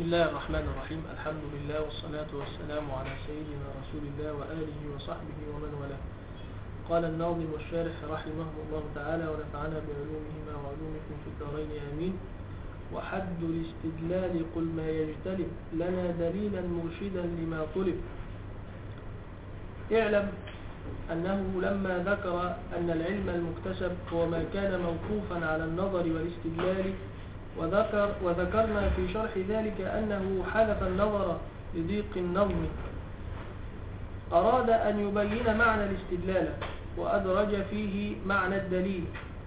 الله الرحمن الرحيم الحمد لله والصلاة والسلام على سيدنا رسول الله وآله وصحبه ومن والاه قال الناظم والشارح رحمه الله تعالى ونفعنا بعلومهما وعلومكم في الدارين آمين وحد الاستدلال قل ما يجتلب لنا دليلا مرشدا لما طلب اعلم أنه لما ذكر أن العلم المكتسب هو ما كان موقوفا على النظر والاستدلال وذكر وذكرنا في شرح ذلك أنه حذف النظر لضيق النظم أراد أن يبين معنى الاستدلال وأدرج فيه معنى الدليل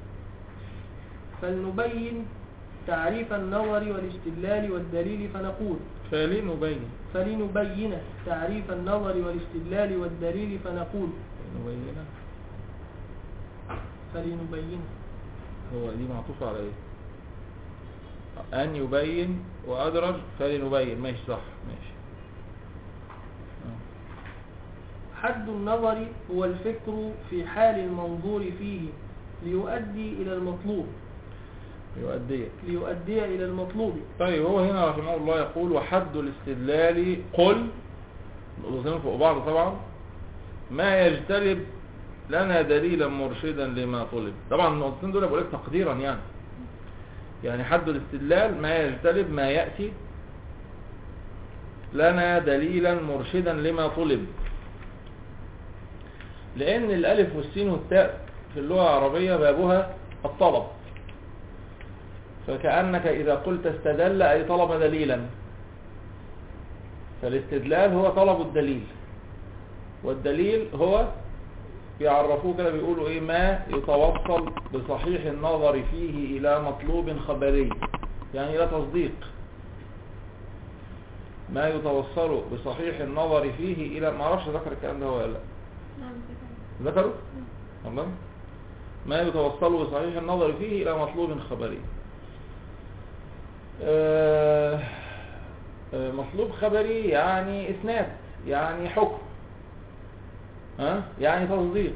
فلنبين تعريف النظر والاستدلال والدليل فنقول فلنبين فلنبين تعريف النظر والاستدلال والدليل فنقول نبين فلنبين هو دي معطوفة على ايه ان يبين وادرج فلنبين ماشي صح ماشي آه. حد النظر هو الفكر في حال المنظور فيه ليؤدي إلى المطلوب يؤدي ليؤدي إلى المطلوب طيب هو هنا رحمه الله يقول وحد الاستدلال قل نقطتين فوق بعض طبعا ما يجتلب لنا دليلا مرشدا لما طلب طبعا النقطتين دول بقول لك تقديرا يعني يعني حد الاستدلال ما يجتلب ما يأتي لنا دليلا مرشدا لما طلب لأن الألف والسين والتاء في اللغة العربية بابها الطلب فكأنك إذا قلت استدل أي طلب دليلا فالاستدلال هو طلب الدليل والدليل هو بيعرفوه كده بيقولوا ايه ما يتوصل بصحيح النظر فيه الى مطلوب خبري يعني الى تصديق ما يتوصل بصحيح النظر فيه الى ما اعرفش ذكر الكلام ده هو ولا لا نعم ذكر ذكره تمام ما يتوصل بصحيح النظر فيه الى مطلوب خبري آه، آه، مطلوب خبري يعني اسناد يعني حكم ها يعني تصديق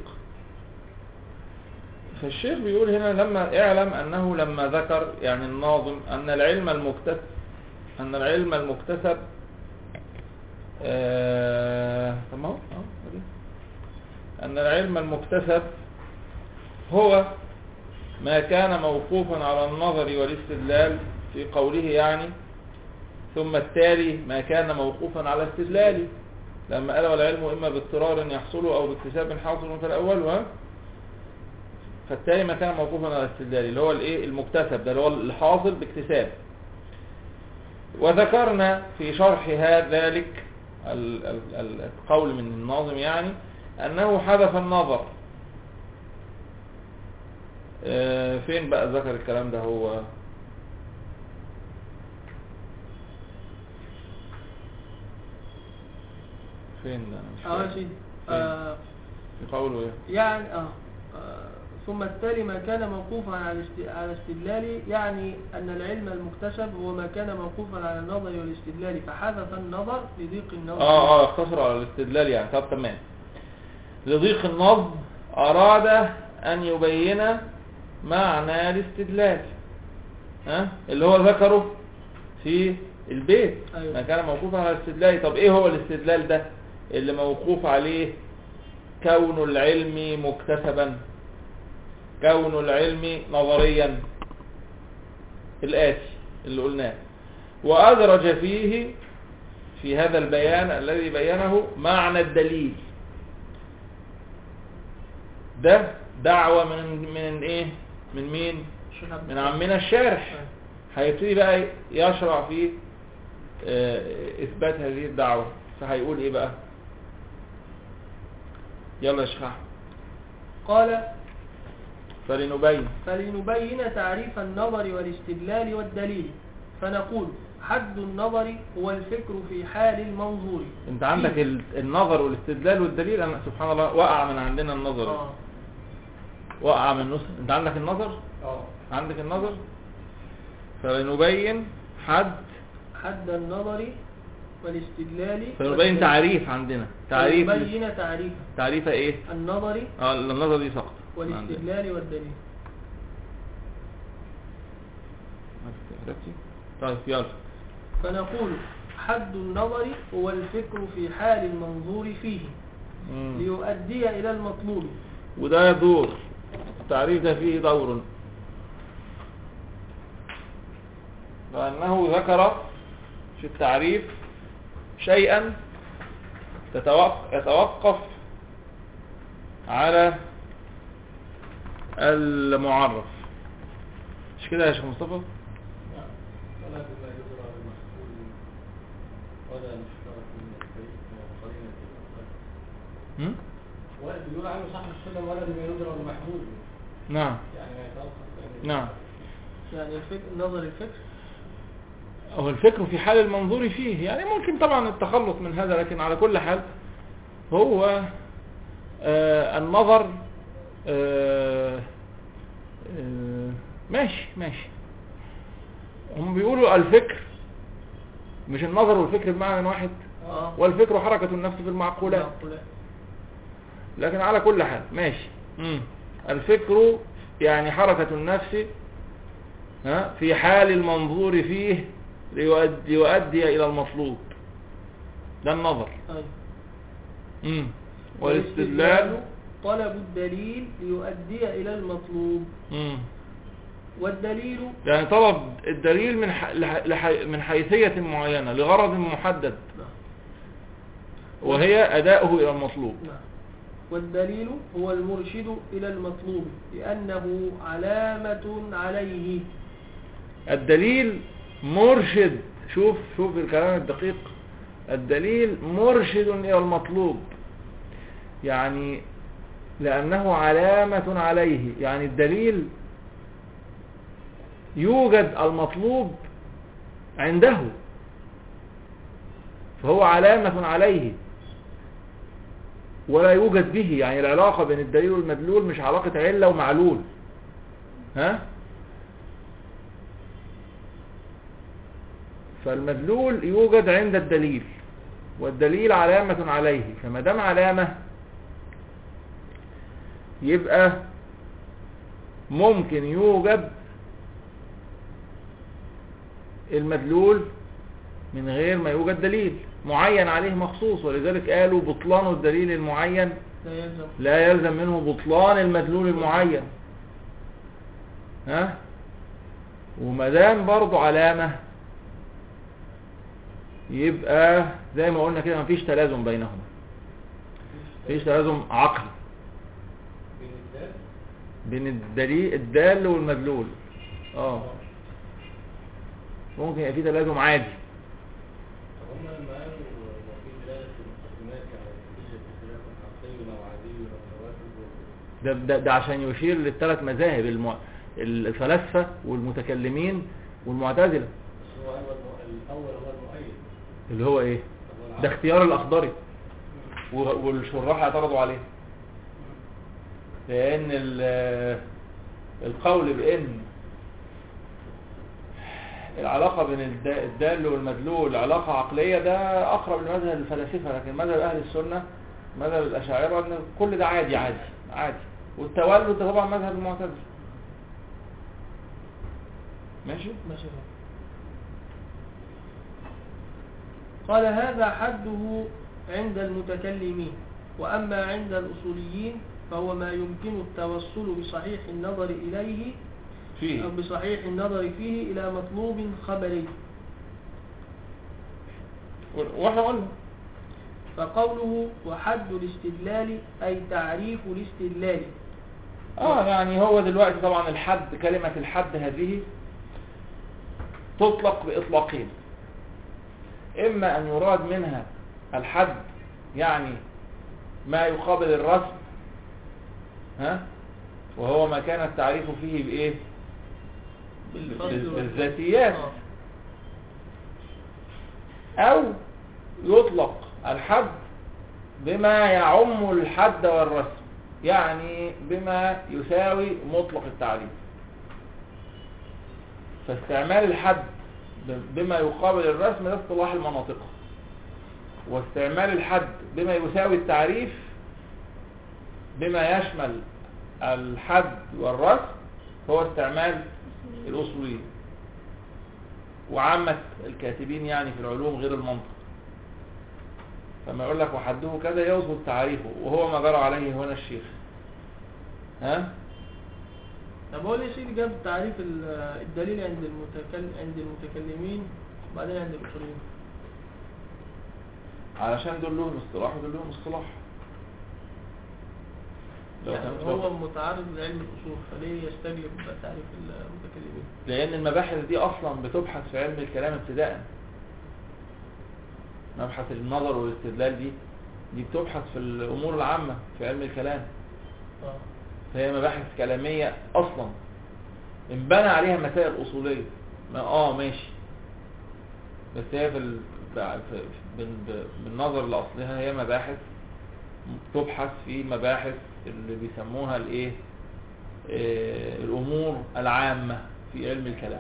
فالشيخ بيقول هنا لما اعلم انه لما ذكر يعني الناظم ان العلم المكتسب ان العلم المكتسب آه، طب ما هو أهو، أدي. ان العلم المكتسب هو ما كان موقوفا على النظر والاستدلال في قوله يعني ثم التالي ما كان موقوفا على استدلاله لما قال والعلم إما باضطرار يحصل أو باكتساب حاصل في الأول و فالتالي ما كان موقوفا على استدلال اللي هو الايه المكتسب ده اللي هو الحاصل باكتساب وذكرنا في شرح هذا ذلك ال- ال- ال- القول من الناظم يعني أنه حذف النظر آه، فين بقى ذكر الكلام ده هو فين ده أنا مش اه يا فاكر. سيدي فين؟ آه في قوله ايه يعني آه آه، ثم التالي ما كان موقوفا على است- على استدلال يعني أن العلم المكتسب هو ما كان موقوفا على النظر والاستدلال فحذف النظر لضيق النظر اه اه اختصر على الاستدلال يعني طب تمام لضيق النظم اراد ان يبين معنى الاستدلال ها اللي هو ذكره في البيت أيوة. ما كان موقوفا على الاستدلال طب ايه هو الاستدلال ده اللي موقوف عليه كون العلم مكتسبا كون العلم نظريا الآتي اللي قلناه وأدرج فيه في هذا البيان الذي بينه معنى الدليل ده دعوة من من ايه من مين الشيخ عبد من الفتاح. عمنا الشارح أيوة. هيبتدي بقى يشرع في آه، اثبات هذه الدعوة فهيقول ايه بقى يلا يا شيخ احمد قال فلنبين فلنبين تعريف النظر والاستدلال والدليل فنقول حد النظر هو الفكر في حال المنظور انت عندك ال- النظر والاستدلال والدليل انا سبحان الله وقع من عندنا النظر آه. وقع من نص انت عندك النظر آه. عندك النظر فلنبين حد حد النظر والاستدلال فنبين والدليل. تعريف عندنا تعريف فنبين تعريف تعريف ايه النظر اه النظر دي سقط عندنا. والاستدلال والدليل عرفتي؟ طيب يلا فنقول حد النظر هو الفكر في حال المنظور فيه مم. ليؤدي إلى المطلوب وده يدور التعريف ده فيه دور لأنه ذكر في التعريف شيئا تتوق- يتوقف على المعرف مش كده يا شيخ مصطفى ولا بما يدرى بمحصول ولا مشترك من الفريق قرينة الأقل هم؟ ولا بيقول عنه صاحب السنة ولا بما يدرى بمحمول نعم يعني ما يتوقف بأن- نعم يعني الفكر نظر الفكر هو الفكر في حال المنظور فيه يعني ممكن طبعا التخلص من هذا لكن على كل حال هو آه النظر آه آه ماشي ماشي هم بيقولوا الفكر مش النظر والفكر بمعنى واحد اه والفكر حركة النفس في المعقولات معقولات. لكن على كل حال ماشي مم. الفكر يعني حركة النفس ها في حال المنظور فيه ليؤدي, يؤدي إلى المطلوب ده النظر أيوة. مم. والاستدلال طلب الدليل ليؤدي إلى المطلوب مم. والدليل يعني طلب الدليل من ح... لح... لح... من حيثية معينة لغرض محدد نعم. وهي أداؤه إلى المطلوب نعم. والدليل هو المرشد إلى المطلوب لأنه علامة عليه الدليل مرشد شوف شوف الكلام الدقيق الدليل مرشد إلى المطلوب يعني لأنه علامة عليه يعني الدليل يوجد المطلوب عنده فهو علامة عليه ولا يوجد به يعني العلاقة بين الدليل والمدلول مش علاقة علة ومعلول ها فالمدلول يوجد عند الدليل والدليل علامة عليه فما دام علامة يبقى ممكن يوجد المدلول من غير ما يوجد دليل معين عليه مخصوص ولذلك قالوا بطلان الدليل المعين لا يلزم لا يلزم منه بطلان المدلول المعين ها وما دام برضه علامة يبقى زي ما قلنا كده مفيش تلازم بينهما مفيش تلازم عقلي بين الدال بين الدليل الدال والمدلول اه ممكن يبقى في تلازم عادي طب هم لما قالوا وفي دلالة المقدمات على نتيجة اختلاف عقلي أو عادي أو توافق ده, ده, ده عشان يشير للثلاث مذاهب الم... الفلاسفة والمتكلمين والمعتزلة بس هو قال والم- الأول هو المؤيد اللي هو ايه طب هو ده العقل اختيار الاخضري و- والشراح اعترضوا عليه لان ال- القول بان العلاقة بين الد- الدال والمدلول علاقة عقلية ده اقرب لمذهب الفلاسفة لكن مذهب اهل السنة مذهب الاشاعرة ان كل ده عادي عادي عادي والتولد ده طبعا مذهب المعتزلة ماشي ماشي قال هذا حده عند المتكلمين وأما عند الأصوليين فهو ما يمكن التوصل بصحيح النظر إليه فيه أو بصحيح النظر فيه إلى مطلوب خبري واحنا قلنا فقوله وحد الاستدلال أي تعريف الاستدلال اه يعني هو دلوقتي طبعا الحد كلمة الحد هذه تطلق بإطلاقين إما أن يراد منها الحد يعني ما يقابل الرسم ها وهو ما كان التعريف فيه بإيه بالفصل بال- والفصل. بالذاتيات آه. أو يطلق الحد بما يعم الحد والرسم يعني بما يساوي مطلق التعريف فاستعمال الحد ب- بما يقابل الرسم ده اصطلاح المناطق واستعمال الحد بما يساوي التعريف بما يشمل الحد والرسم هو استعمال الأصوليين وعامة الكاتبين يعني في العلوم غير المنطق فما يقول لك وحده كذا يظبط تعريفه وهو ما جرى عليه هنا الشيخ ها طب هو ليه سيدي جاب تعريف ال- الدليل عند المتكلم عند المتكلمين وبعدين عند الاصوليين علشان دول لهم اصطلاح ودول لهم اصطلاح لو يعني كان هو متعرض لعلم الاصول فليه يستجلب تعريف المتكلمين لان المباحث دي اصلا بتبحث في علم الكلام ابتداء مبحث النظر والاستدلال دي دي بتبحث في الامور العامة في علم الكلام اه فهي مباحث كلامية اصلا انبنى عليها مسائل اصولية ما اه ماشي بس هي في, ال... في... في... بال- ب- بالنظر لاصلها هي مباحث تبحث في مباحث اللي بيسموها الايه آه، الامور العامة في علم الكلام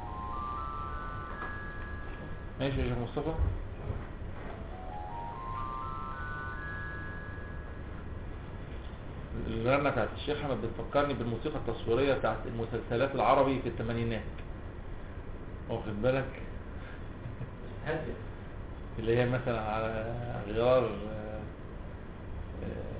ماشي يا شيخ مصطفى الرنة بتاعت الشيخ احمد بتفكرني بالموسيقى التصويرية بتاعت المسلسلات العربي في الثمانينات واخد بالك هادية اللي هي مثلا على غيار آه، آه،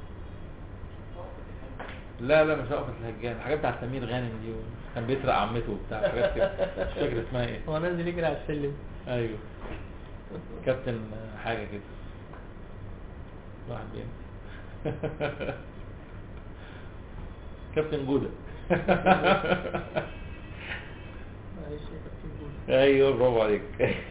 لا لا مش وقفة الهجان الحاجات بتاعت سمير غانم دي كان بيسرق عمته وبتاع حاجات كده مش فاكر اسمها ايه هو نازل يجري على السلم ايوه كابتن حاجة كده واحد بينسى كابتن جودة معلش يا كابتن جول ايوه برافو عليك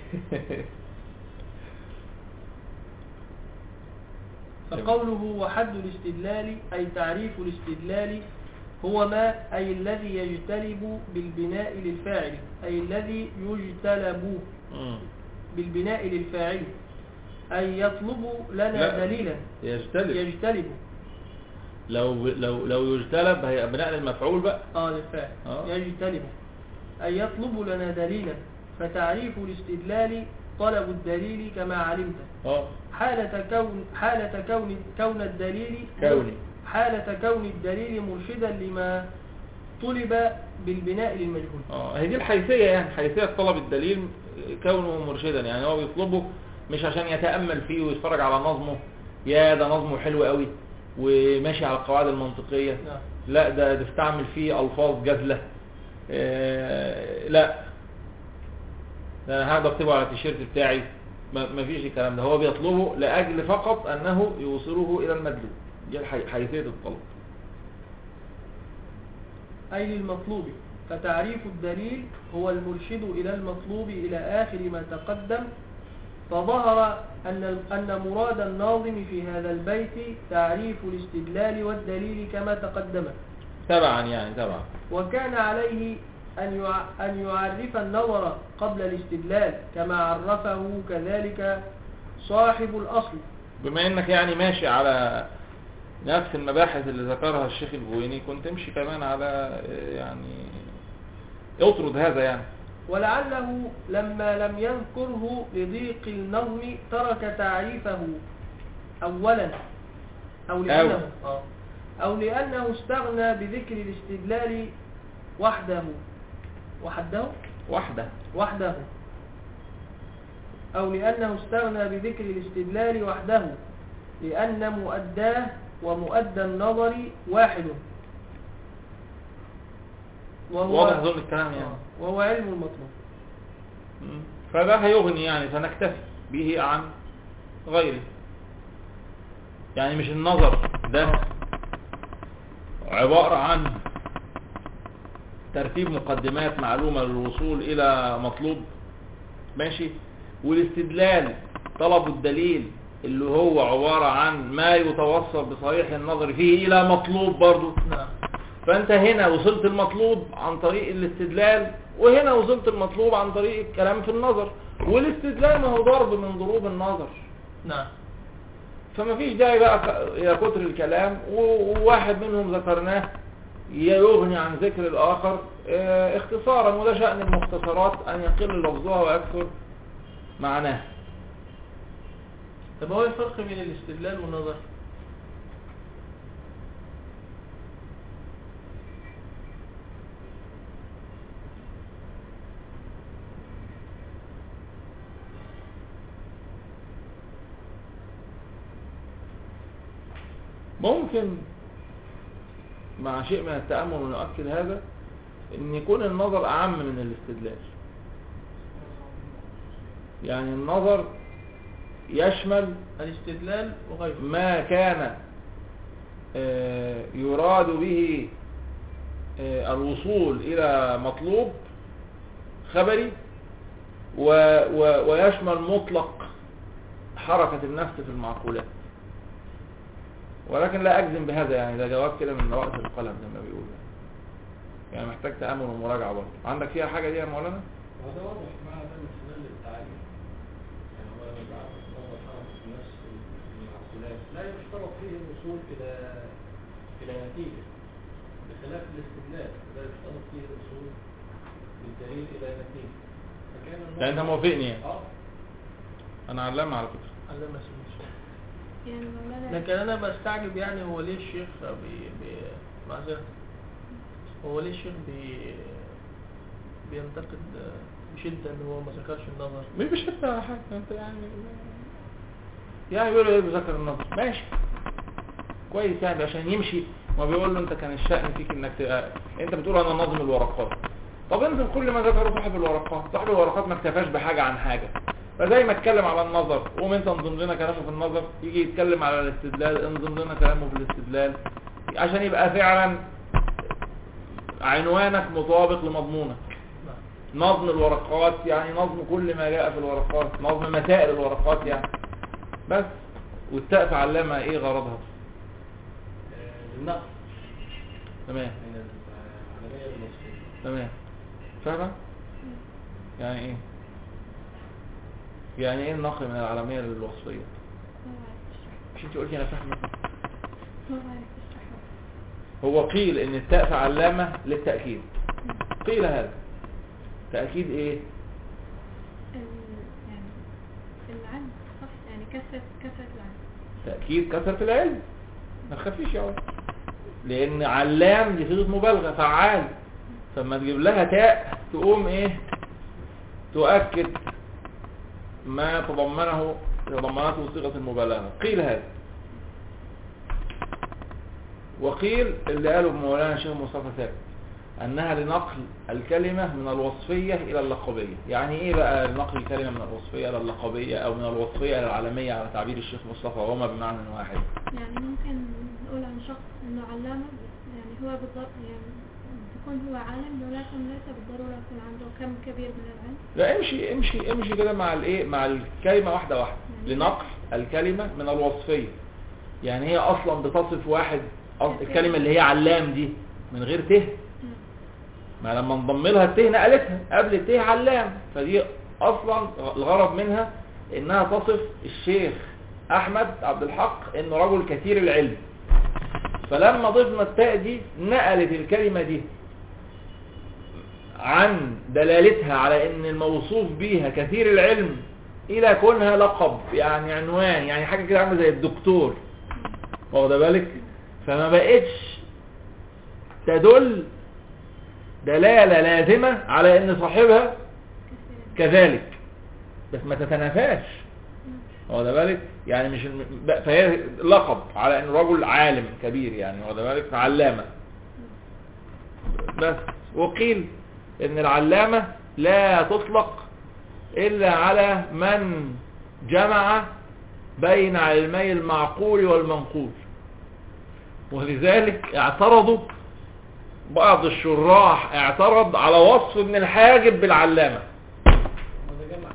فقوله وحد الاستدلال أي تعريف الاستدلال هو ما أي الذي يجتلب بالبناء للفاعل أي الذي يجتلب مم. بالبناء للفاعل أي يطلب لنا لا. دليلا يجتلب يجتلب لو لو لو يجتلب هيبقى بناء للمفعول بقى آه للفاعل آه. يجتلب أي يطلب لنا دليلا فتعريف الاستدلال طلب الدليل كما علمت اه حالة كون حالة كون كون الدليل كوني. حالة كون الدليل مرشدا لما طلب بالبناء للمجهول اه هي دي الحيثية يعني حيثية طلب الدليل كونه مرشدا يعني هو بيطلبه مش عشان يتأمل فيه ويتفرج على نظمه يا ده نظمه حلو قوي وماشي على القواعد المنطقية نعم لا ده ده استعمل فيه ألفاظ جزلة آه لا ده انا هقعد اكتبه على التيشيرت بتاعي ما ما فيش الكلام ده هو بيطلبه لأجل فقط أنه يوصله إلى المدلول دي الحي- حيثية الطلب أي للمطلوب فتعريف الدليل هو المرشد إلى المطلوب إلى آخر ما تقدم فظهر أن أن مراد الناظم في هذا البيت تعريف الاستدلال والدليل كما تقدم تبعا يعني تبعا وكان عليه أن يع- أن يعرف النظر قبل الاستدلال كما عرفه كذلك صاحب الأصل بما انك يعني ماشي على نفس المباحث اللي ذكرها الشيخ البويني كنت امشي كمان على آه، يعني اطرد هذا يعني ولعله لما لم يذكره لضيق النظم ترك تعريفه أولا أو لأنه, آه. أو لأنه استغنى بذكر الاستدلال وحده وحده واحدة وحده أو لأنه استغنى بذكر الاستدلال وحده لأن مؤداه ومؤدى النظر واحد وهو واضح ظن الكلام يعني آه، وهو علم المطلوب مم. فده هيغني يعني فنكتفي به عن غيره يعني مش النظر ده عبارة عن ترتيب مقدمات معلومة للوصول إلى مطلوب ماشي والاستدلال طلب الدليل اللي هو عبارة عن ما يتوصل بصحيح النظر فيه إلى مطلوب برضو نعم فانت هنا وصلت المطلوب عن طريق الاستدلال وهنا وصلت المطلوب عن طريق الكلام في النظر والاستدلال ما هو ضرب من ضروب النظر نعم فما فيش داعي بقى ك- يا كتر الكلام و- وواحد منهم ذكرناه يغني عن ذكر الآخر اه، اختصارا وده شأن المختصرات أن يقل لفظها ويكثر معناها طب هو إيه الفرق بين الاستدلال والنظر ممكن مع شيء من التأمل ونؤكد هذا ان يكون النظر اعم من الاستدلال يعني النظر يشمل الاستدلال وغيره ما كان آه، يراد به آه، الوصول إلى مطلوب خبري و و ويشمل مطلق حركة النفس في المعقولات ولكن لا أجزم بهذا يعني ده جواب كده من رأس القلم زي ما بيقولوا يعني محتاج تأمل ومراجعة برضه عندك فيها حاجة دي يا مولانا؟ وهذا واضح معنى ده من خلال التعليم يعني هو لما بيعرف نظر حركة النفس المعقولات لا يشترط فيه الوصول إلى إلى نتيجة بخلاف الاستدلال لا يشترط فيه الوصول بالدليل إلى نتيجة فكان النظر- يعني أنت موافقني يعني اه أنا علامة على فكرة علامة سيدي يعني مولانا لكن انا بستعجب يعني هو ليه الشيخ بي بي معذرة هو ليه الشيخ بي بينتقد بشدة ان هو ما ذكرش النظر مش بشدة على حاجة انت يعني يعني بيقول ايه بذكر النظر ماشي كويس يعني عشان يمشي ما بيقول له انت كان الشأن فيك انك تبقى انت بتقول انا ناظم الورقات طب انزل كل ما ذكره صاحب الورقات صاحب الورقات ما اكتفاش بحاجة عن حاجة فزي ما اتكلم على النظر قوم انت انظم لنا كلامه في النظر يجي يتكلم على الاستدلال انظم لنا كلامه في الاستدلال عشان يبقى فعلا عنوانك مطابق لمضمونك نعم. نظم الورقات يعني نظم كل ما جاء في الورقات نظم مسائل الورقات يعني بس والتاء في علامة ايه غرضها آه، للنقل تمام من العملية المصرية تمام فاهمة يعني ايه يعني ايه النقل من العالمية للوصفية ما بعرف اشرح مش انت قلتي انا فاهمة ما بعرف اشرح هو قيل ان التاء في علامة للتأكيد قيل هذا تأكيد ايه ال- يعني العلم صح يعني كثرة كثرة العلم تأكيد كثرة العلم ما تخافيش يا ولد لأن علام دي صيغة مبالغة فعال فلما تجيب لها تاء تقوم ايه تؤكد ما تضمنه تضمنته صيغة المبالغة قيل هذا وقيل اللي قاله مولانا الشيخ مصطفى ثابت أنها لنقل الكلمة من الوصفية إلى اللقبية يعني إيه بقى نقل الكلمة من الوصفية إلى اللقبية أو من الوصفية إلى العالمية على تعبير الشيخ مصطفى وهما بمعنى واحد يعني ممكن نقول عن شخص انه علامة بس يعني هو بالضبط يعني بيكون هو عالم ولكن ليس بالضرورة يكون عنده كم كبير من العلم لا امشي امشي امشي كده مع الايه مع الكلمة واحدة واحدة لنقل الكلمة من الوصفية يعني هي اصلا بتصف واحد أص- الكلمة اللي هي علام دي من غير ته نعم. ما لما انضم لها الته نقلتها قبل الته علام فدي اصلا الغرض منها انها تصف الشيخ احمد عبد الحق انه رجل كثير العلم فلما ضفنا التاء دي نقلت الكلمة دي عن دلالتها على ان الموصوف بيها كثير العلم الى كونها لقب يعني عنوان يعني حاجة كده عامله زي الدكتور واخد بالك فما بقتش تدل دلالة لازمة على ان صاحبها كثير كذلك بس ما تتنافاش نعم. واخد بالك يعني مش الم- ب- فهي لقب على ان رجل عالم كبير يعني واخد بالك علامة بس وقيل ان العلامة لا تطلق الا على من جمع بين علمي المعقول والمنقول ولذلك اعترضوا بعض الشراح اعترض على وصف ابن الحاجب بالعلامة هذا جمع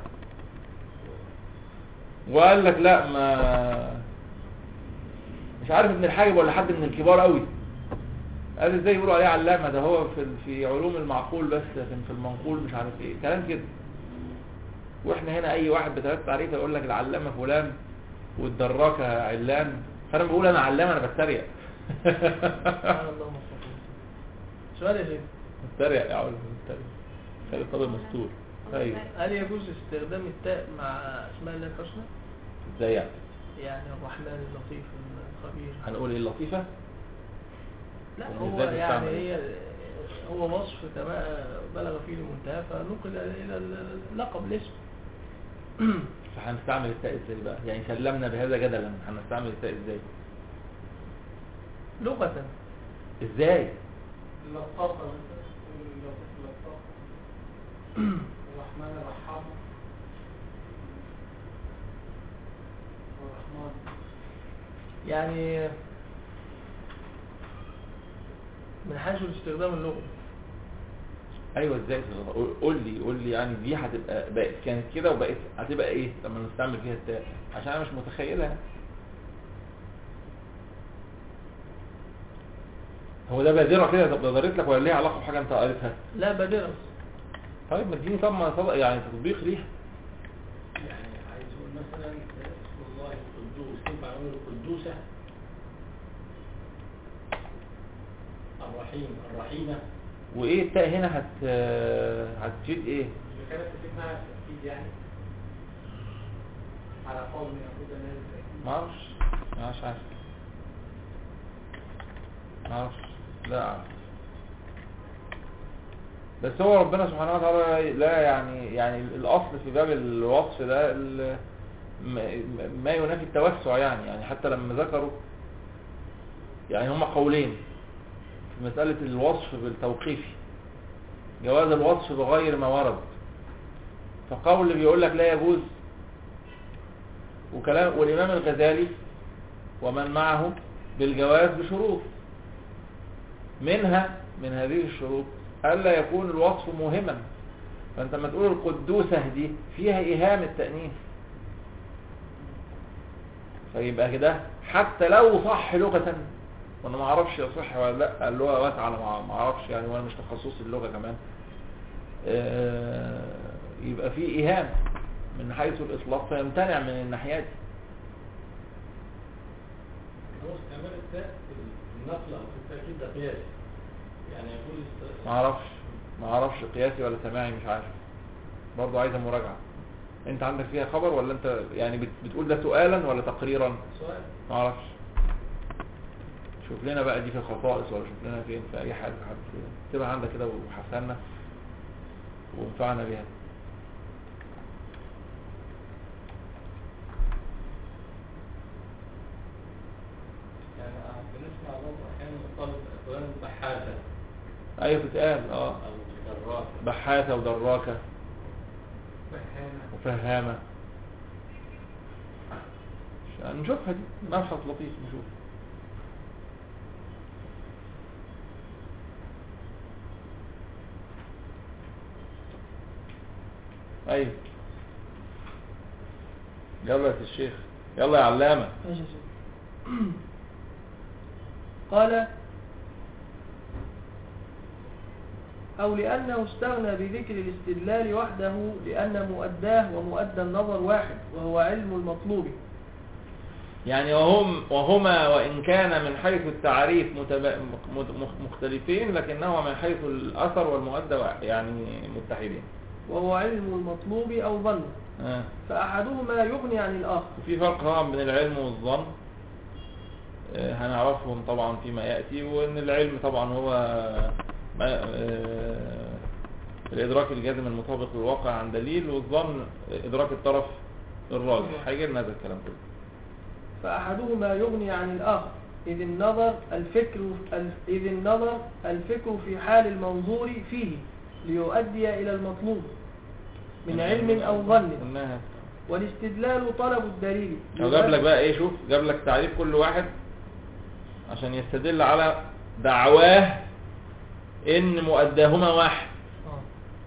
وقال لك لا ما مش عارف ابن الحاجب ولا حد من الكبار قوي قال ازاي يقولوا عليه علامة ده هو في في علوم المعقول بس لكن في المنقول مش عارف ايه كلام كده واحنا هنا اي واحد بترتب عليه يقول لك العلامة فلان والدراكة علان فانا بقول انا علامة انا بتريق سبحان الله مصطفى سؤال يا شيخ بتريق يا عم بتريق خلي الطبع مستور ايوه هل يجوز استخدام التاء مع اسماء الله الحسنى ازاي يعني يعني الرحمن اللطيف الخبير هنقول ايه اللطيفة لا يعني هو إزاي يعني بتستعمل هي هو وصف كما بلغ فيه المنتهى فنقل الى اللقب الاسم فهنستعمل التاء ازاي بقى يعني سلمنا بهذا جدلا هنستعمل التاء ازاي لغة ازاي اللطافة مثلا لو كانت اللطافة الرحمن الرحام والرحمن يعني من حيث الاستخدام اللغوي ايوه ازاي قول- قول لي قول لي يعني دي هتبقى بقت كانت كده وبقت هتبقى ايه لما نستعمل فيها التاء عشان انا مش متخيلها هو ده بادرة كده طب بادرت لك ولا ليها علاقة بحاجة انت قريتها لا بادرة طيب ما اديني طب ما صدق يعني تطبيق ليها يعني عايز اقول مثلا اسم الله القدوس ينفع نقول القدوسة الرحيم الرحيمة وايه التاء هنا هت هتفيد ايه اللي كانت تفيدنا التأكيد يعني على قول من يقول لنا التأكيد ما اعرفش ما اعرفش عارف ما اعرفش لا اعرف بس هو ربنا سبحانه وتعالى لا يعني يعني الاصل في باب الوصف ده ال- ما- ما ينافي التوسع يعني يعني حتى لما ذكروا يعني هما قولين في مسألة الوصف بالتوقيفي جواز الوصف بغير ما ورد فقول بيقول لك لا يجوز وكلام والإمام الغزالي ومن معه بالجواز بشروط منها من هذه الشروط ألا يكون الوصف مهما فأنت لما تقول القدوسة دي فيها إيهام التأنيث فيبقى كده حتى لو صح لغة وانا ما اعرفش يصح ولا لا اللغة واسعة انا ما- ما اعرفش يعني وانا مش تخصصي اللغة كمان آه، يبقى في ايهام من حيث الاطلاق فيمتنع من الناحية دي هو استعمال التاء في النقل أو في التأكيد ده قياس يعني يقول است- ما اعرفش ما اعرفش قياسي ولا سماعي مش عارف برضه عايزه مراجعه انت عندك فيها خبر ولا انت يعني بت- بتقول ده سؤالا ولا تقريرا سؤال ما اعرفش شوف لنا بقى دي في الخصائص ولا شوف لنا فين في اي حاجه حد تبقى عندك كده وحسنا وانفعنا بيها يعني آه، بنسمع برضه أحيانا الطالب فلان بحاثة ايوه بتتقال اه أو دراسة بحاثه ودراكه بحانة وفهامه ش- نشوفها دي مبحث لطيف نشوف ايوه يلا يا سي الشيخ يلا يا علامه ماشي يا سيدي. قال أو لأنه استغنى بذكر الاستدلال وحده لأن مؤداه ومؤدى النظر واحد وهو علم المطلوب يعني وهم وهما وإن كان من حيث التعريف متب... مت- مخ- مختلفين لكنهما من حيث الأثر والمؤدى وا- يعني متحدين وهو علم المطلوب أو ظن آه. فأحدهما يغني عن الآخر وفي فرق طبعا بين العلم والظن آه، هنعرفهم طبعا فيما يأتي وأن العلم طبعا هو ما آه، الإدراك الجازم المطابق للواقع عن دليل والظن إدراك الطرف الراجح هيجي لنا هذا الكلام كله فأحدهما يغني عن الآخر إذ النظر الفكر إذ النظر الفكر في حال المنظور فيه ليؤدي إلى المطلوب من علم أو ظن قلناها والاستدلال طلب الدليل لو جاب لك بقى ايه شوف جاب لك تعريف كل واحد عشان يستدل على دعواه ان مؤداهما واحد آه.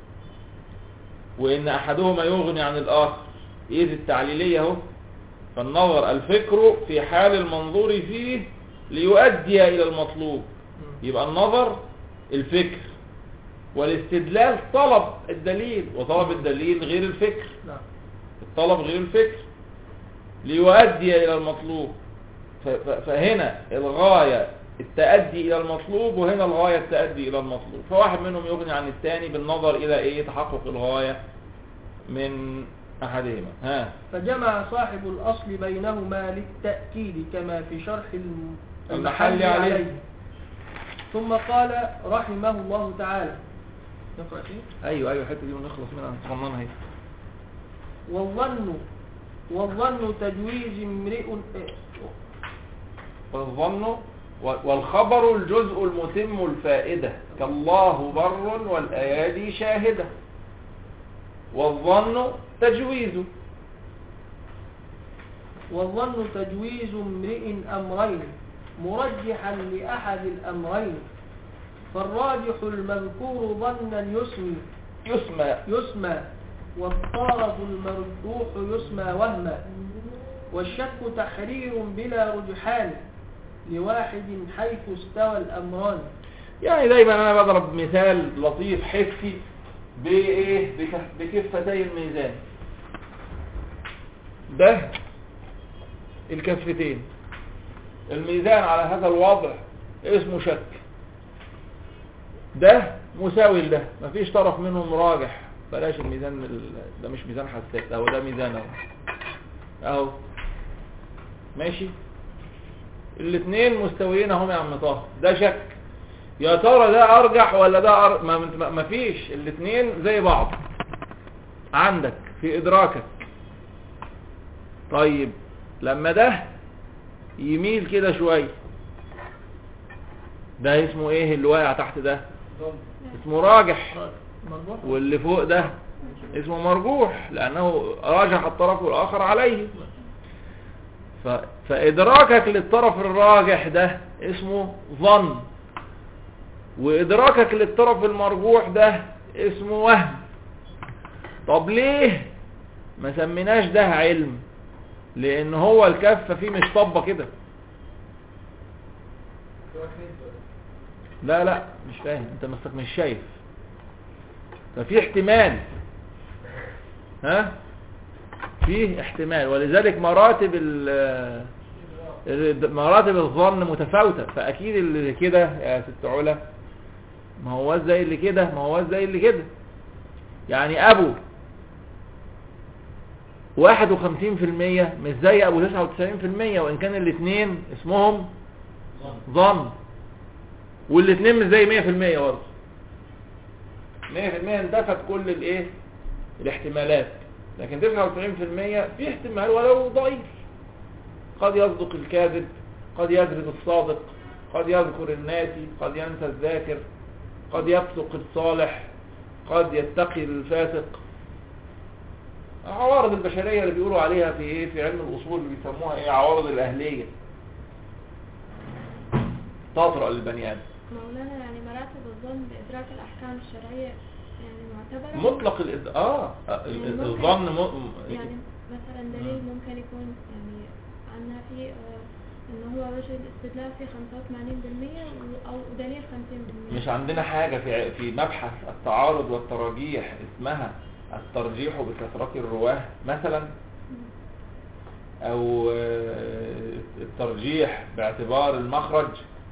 وان احدهما يغني عن الاخر اذ التعليلية اهو فالنظر الفكر في حال المنظور فيه ليؤدي الى المطلوب مم. يبقى النظر الفكر والاستدلال طلب الدليل وطلب الدليل غير الفكر نعم الطلب غير الفكر ليؤدي إلى المطلوب ف- ف- فهنا الغاية التأدي إلى المطلوب وهنا الغاية التأدي إلى المطلوب فواحد منهم يغني عن الثاني بالنظر إلى إيه تحقق الغاية من أحدهما ها فجمع صاحب الأصل بينهما للتأكيد كما في شرح الم- المحل عليه. ثم قال رحمه الله تعالى نقرأ فيه أيوه أيوه الحتة دي ونخلص منها نصننها هي والظن والظن تجويز امرئ والظن و- والخبر الجزء المتم الفائدة كالله بر والأيادي شاهدة والظن تجويز والظن تجويز امرئ أمرين مرجحا لأحد الأمرين فالراجح المذكور ظنا يسمي يسمى يسمى والطرف المرجوح يسمى وهما والشك تحرير بلا رجحان لواحد حيث استوى الأمران يعني دايما انا بضرب مثال لطيف حسي بايه بكف- بكفتي الميزان ده الكفتين الميزان على هذا الوضع اسمه شك ده مساوي لده مفيش طرف منهم راجح بلاش الميزان ال- ده مش ميزان حساس اهو ده ميزان اهو اهو ماشي الاثنين مستويين اهم يا عم طه ده شك يا ترى ده ارجح ولا ده أر... ما ما- ما فيش الاثنين زي بعض عندك في ادراكك طيب لما ده يميل كده شويه ده اسمه ايه اللي واقع تحت ده اسمه راجح مرجوح واللي فوق ده اسمه مرجوح لانه راجح الطرف الاخر عليه ف... فادراكك للطرف الراجح ده اسمه ظن وادراكك للطرف المرجوح ده اسمه وهم طب ليه ما سميناش ده علم لان هو الكفه فيه مش طبه كده لا لا مش فاهم انت مستك مش شايف ففي احتمال ها فيه احتمال ولذلك مراتب ال ال- مراتب الظن متفاوتة فأكيد اللي كده يا ست علا ما هو زي اللي كده ما هو زي اللي كده يعني أبو واحد وخمسين في المية مش زي أبو تسعة وتسعين في المية وإن كان الاتنين اسمهم ظن والاتنين مش زي مية في المية برضه مية في المية اندفت كل الايه الاحتمالات لكن تسعة وتسعين في المية في احتمال ولو ضعيف قد يصدق الكاذب قد يكذب الصادق قد يذكر الناسي قد ينسى الذاكر قد يفسق الصالح قد يتقي الفاسق عوارض البشرية اللي بيقولوا عليها في ايه في علم الاصول اللي بيسموها ايه عوارض الاهلية تطرأ للبني ادم مولانا يعني مراتب الظن بإدراك الأحكام الشرعية يعني معتبرة مطلق الإد... اه ال- يعني ممكن- الظن م... يعني مثلا دليل ممكن يكون يعني عندنا في آه، إن هو وجه الاستدلال فيه 85% و- أو دليل 50% مش عندنا حاجة في في مبحث التعارض والتراجيح اسمها الترجيح بكثرة الرواه مثلا او آه، الترجيح باعتبار المخرج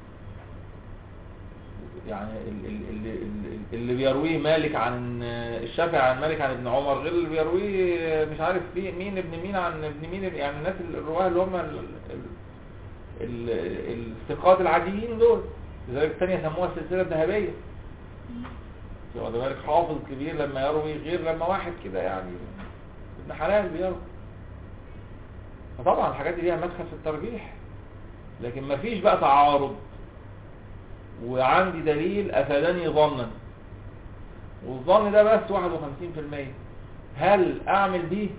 يعني ال- ال- ال- ال- اللي بيرويه مالك عن الشافعي عن مالك عن ابن عمر غير اللي بيرويه مش عارف في مين ابن مين عن ابن مين يعني الناس الرواه اللي هم ال- ال- ال- الثقات العاديين دول لذلك الثانية سموها السلسلة الذهبية واخد بالك حافظ كبير لما يروي غير لما واحد كده يعني ابن حلال بيروي فطبعا الحاجات دي ليها مدخل في الترجيح لكن ما فيش بقى تعارض وعندي دليل افادني ظنا والظن ده بس 51% هل اعمل بيه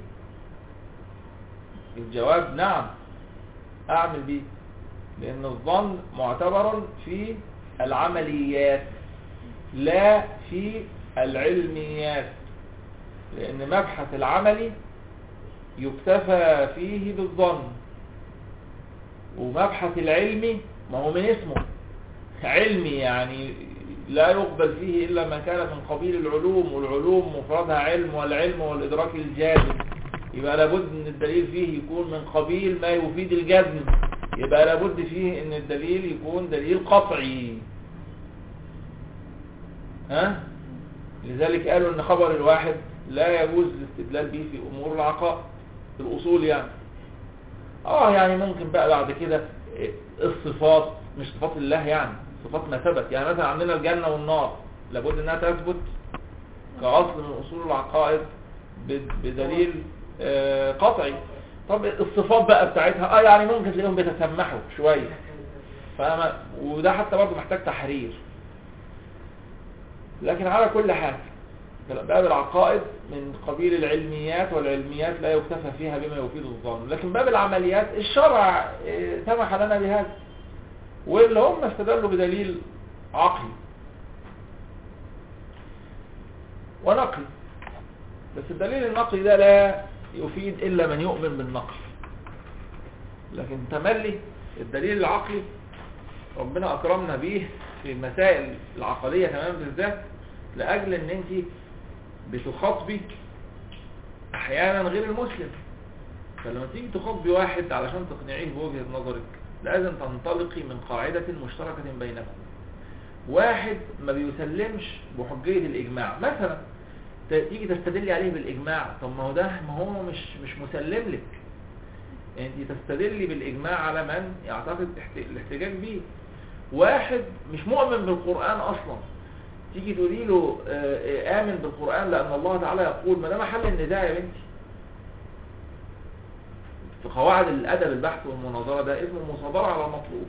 الجواب نعم اعمل بيه لان الظن معتبر في العمليات لا في العلميات لان مبحث العملي يكتفى فيه بالظن ومبحث العلمي ما هو من اسمه علمي يعني لا يقبل فيه إلا ما كان من قبيل العلوم والعلوم مفردها علم والعلم والإدراك الجازم يبقى لابد ان الدليل فيه يكون من قبيل ما يفيد الجزم يبقى لابد فيه ان الدليل يكون دليل قطعي ها لذلك قالوا ان خبر الواحد لا يجوز الاستدلال به في امور العقائد في الاصول يعني اه يعني ممكن بقى بعد كده الصفات مش صفات الله يعني صفات ما ثبت يعني مثلا عندنا الجنة والنار لابد انها تثبت كأصل من اصول العقائد ب- بدليل آه، قطعي طب الصفات بقى بتاعتها اه يعني ممكن تلاقيهم بيتسمحوا شوية فما وده حتى برضه محتاج تحرير لكن على كل حال باب العقائد من قبيل العلميات والعلميات لا يكتفى فيها بما يفيد الظن لكن باب العمليات الشرع اه، سمح لنا بهذا واللي هم استدلوا بدليل عقلي ونقلي بس الدليل النقلي ده لا يفيد إلا من يؤمن بالنقل لكن تملي الدليل العقلي ربنا أكرمنا به في المسائل العقلية تمام بالذات لأجل أن أنت بتخاطبي أحيانا غير المسلم فلما تيجي تخاطبي واحد علشان تقنعيه بوجهة نظرك لازم تنطلقي من قاعدة مشتركة بينكم واحد ما بيسلمش بحجية الإجماع مثلا ت- تيجي تستدلي عليه بالإجماع طب ما هو ده ما هو مش مش مسلم لك انت تستدلي بالإجماع على من يعتقد احت- الاحتجاج به واحد مش مؤمن بالقرآن أصلا تيجي تقولي له آه، آه، آمن بالقرآن لأن الله تعالى يقول ما ده محل النداء يا بنتي في قواعد الأدب البحث والمناظرة ده اسمه مصادرة على المطلوب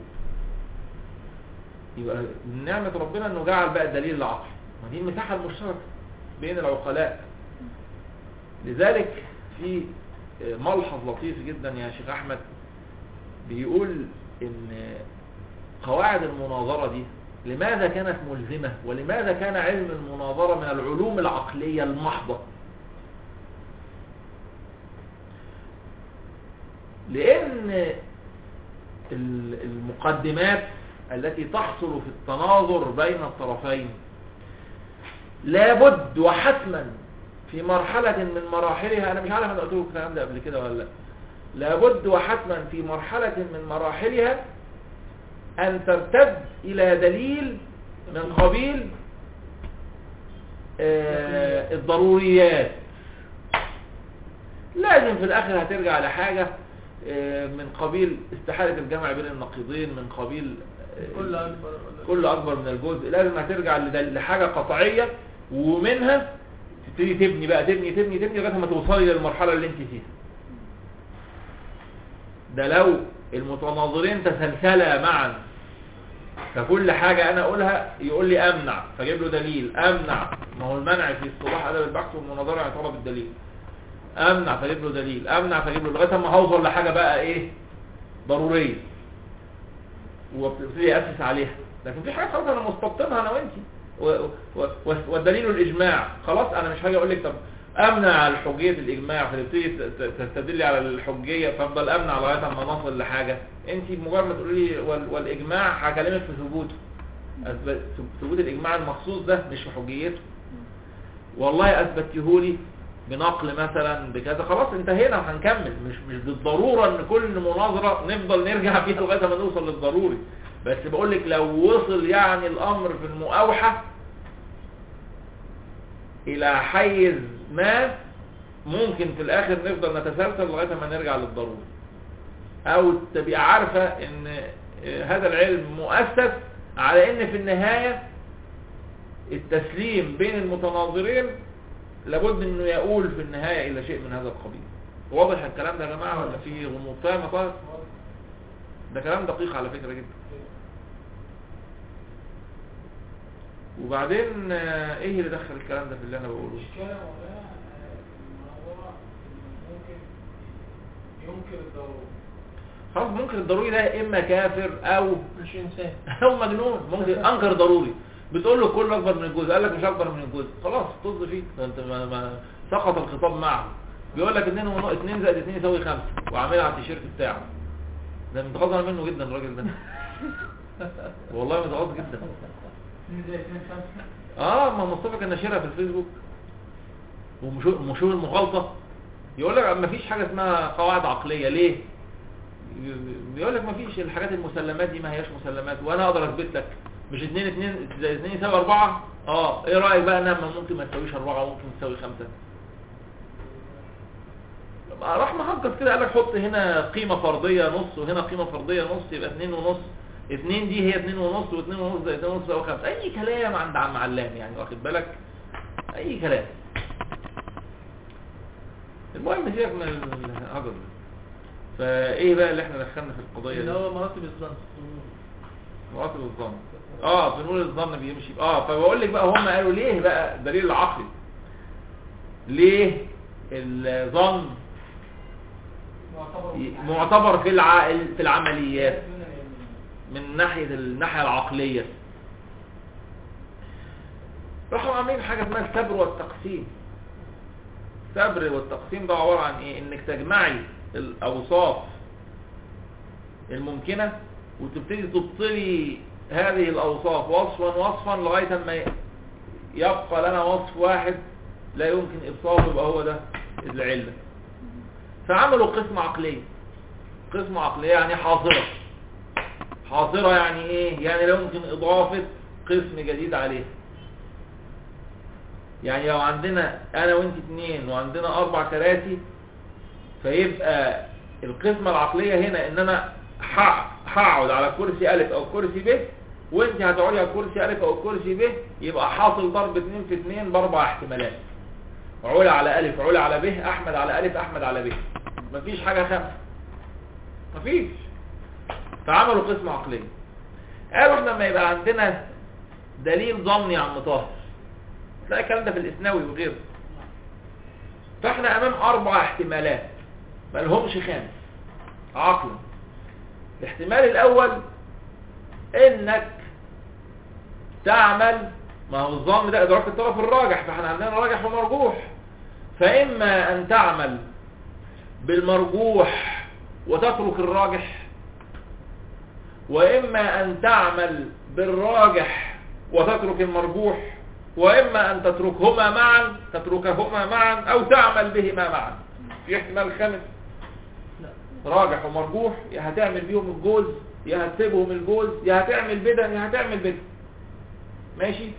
يبقى من نعمة ربنا انه جعل بقى الدليل العقلي ما دي المساحة المشتركة بين العقلاء لذلك في ملحظ لطيف جدا يا شيخ احمد بيقول ان قواعد المناظرة دي لماذا كانت ملزمة ولماذا كان علم المناظرة من العلوم العقلية المحضة لان ال- المقدمات التي تحصل في التناظر بين الطرفين لابد وحتما في مرحلة من مراحلها أنا مش عارف أنا قلت لكم الكلام ده قبل كده ولا لا لابد وحتما في مرحلة من مراحلها أن ترتد إلى دليل من قبيل آه، الضروريات لازم في الآخر هترجع لحاجة آه، من قبيل استحالة الجمع بين النقيضين من قبيل آه، كل أكبر كل اكبر من الجزء لازم هترجع لدل- لحاجة قطعية ومنها تبتدي تبني بقى تبني تبني تبني لغايه ما توصلي للمرحلة اللي انت فيها ده لو المتناظرين تسلسلا معا فكل حاجة انا اقولها يقول لي امنع فاجيب له دليل امنع ما هو المنع في اصطلاح ادب البحث والمناظرة يعني طلب الدليل امنع فاجيب له دليل امنع فاجيب له لغايه ما هوصل لحاجة بقى ايه ضرورية وابتدي اسس عليها لكن في حاجات خلاص انا مستبطنها انا وانت و- و- و- والدليل الاجماع خلاص انا مش هاجي اقول لك طب امنع الحجيه الاجماع فتبتدي ت- ت- تستدلي على الحجيه فافضل امنع لغايه اما نصل لحاجه انت مجرد ما تقولي لي وال- والاجماع هكلمك في ثبوته أثبت- ثبوت الاجماع المخصوص ده مش في حجيته والله اثبتيهولي بنقل مثلا بكذا خلاص انتهينا وهنكمل مش مش بالضروره ان كل مناظره نفضل نرجع فيها لغايه ما نوصل للضروري بس بقول لك لو وصل يعني الامر في المؤاوحه الى حيز ما ممكن في الاخر نفضل نتسلسل لغايه ما نرجع للضروري او تبقى عارفه ان هذا العلم مؤسس على ان في النهايه التسليم بين المتناظرين لابد انه يقول في النهاية الى شيء من هذا القبيل واضح الكلام ده يا جماعة ولا في غموض فاهم يا طارق ده كلام دقيق على فكرة جدا وبعدين آه، ايه اللي دخل الكلام ده في اللي انا بقوله المشكلة ولا المناظرة ممكن ينكر الضرورة خلاص ممكن الضروري ده اما كافر او مش إنسان او مجنون ممكن انكر ضروري بتقول له كل اكبر من الجزء قال لك مش اكبر من الجزء خلاص طز فيك ده انت ما, ما سقط الخطاب معه بيقول لك 2 ونص 2 زائد 2 يساوي 5 وعاملها على التيشيرت بتاعه ده متغاظ منه جدا الراجل ده والله متغاظ جدا اتنين زائد اتنين خمسة اه ما مصطفى كان ناشرها في الفيسبوك ومشهور المغالطه يقول لك ما فيش حاجه اسمها قواعد عقليه ليه بيقول لك ما فيش الحاجات المسلمات دي ما هياش مسلمات وانا اقدر اثبت لك مش 2 2 زائد 2 يساوي 4 اه ايه رايك بقى انها ممكن ما تساويش 4 وممكن تساوي 5 راح محقق كده قال لك حط هنا قيمه فرديه نص وهنا قيمه فرديه نص يبقى 2 ونص 2 دي هي 2 ونص و2 ونص زائد 2 ونص يساوي 5 اي كلام عند عم علام يعني واخد بالك اي كلام المهم سيبك من الهجر ده. فايه بقى اللي احنا دخلنا في القضيه اللي دي هو مراتب الظن مراتب الظن اه بنقول الظن بيمشي اه فبقول لك بقى هم قالوا ليه بقى الدليل العقلي ليه الظن ي- معتبر في الع... في العمليات من ناحية الناحية العقلية راحوا عاملين حاجة اسمها السبر والتقسيم السبر والتقسيم ده عبارة عن ايه انك تجمعي الاوصاف الممكنة وتبتدي تبطلي هذه الاوصاف وصفا وصفا لغاية ما يبقى لنا وصف واحد لا يمكن ابصاره يبقى هو ده العلة فعملوا قسم عقلية قسم عقلية يعني حاضرة حاضرة يعني ايه يعني لا يمكن اضافة قسم جديد عليه يعني لو عندنا انا وانت اتنين وعندنا اربع كراسي فيبقى القسمة العقلية هنا ان انا ح- هقعد على كرسي الف او كرسي ب وانت هتقعدي على كرسي الف او كرسي ب يبقى حاصل ضرب اتنين في اتنين باربع احتمالات علا على الف علا على ب احمد على الف احمد على ب مفيش حاجة خمسة مفيش فعملوا قسم عقلية قالوا احنا لما يبقى عندنا دليل ظني عن مطهر تلاقي الكلام ده في الاسناوي وغيره فاحنا امام اربع احتمالات ما لهمش خامس عقلا الاحتمال الاول انك تعمل ما هو الظن ده ادراك الطرف الراجح فاحنا عندنا راجح ومرجوح فاما ان تعمل بالمرجوح وتترك الراجح واما ان تعمل بالراجح وتترك المرجوح واما ان تتركهما معا تتركهما معا او تعمل بهما معا في احتمال خامس لا راجح ومرجوح يا هتعمل بيهم الجوز يا هتسيبهم الجوز يا هتعمل بدا يا هتعمل بدا ماشي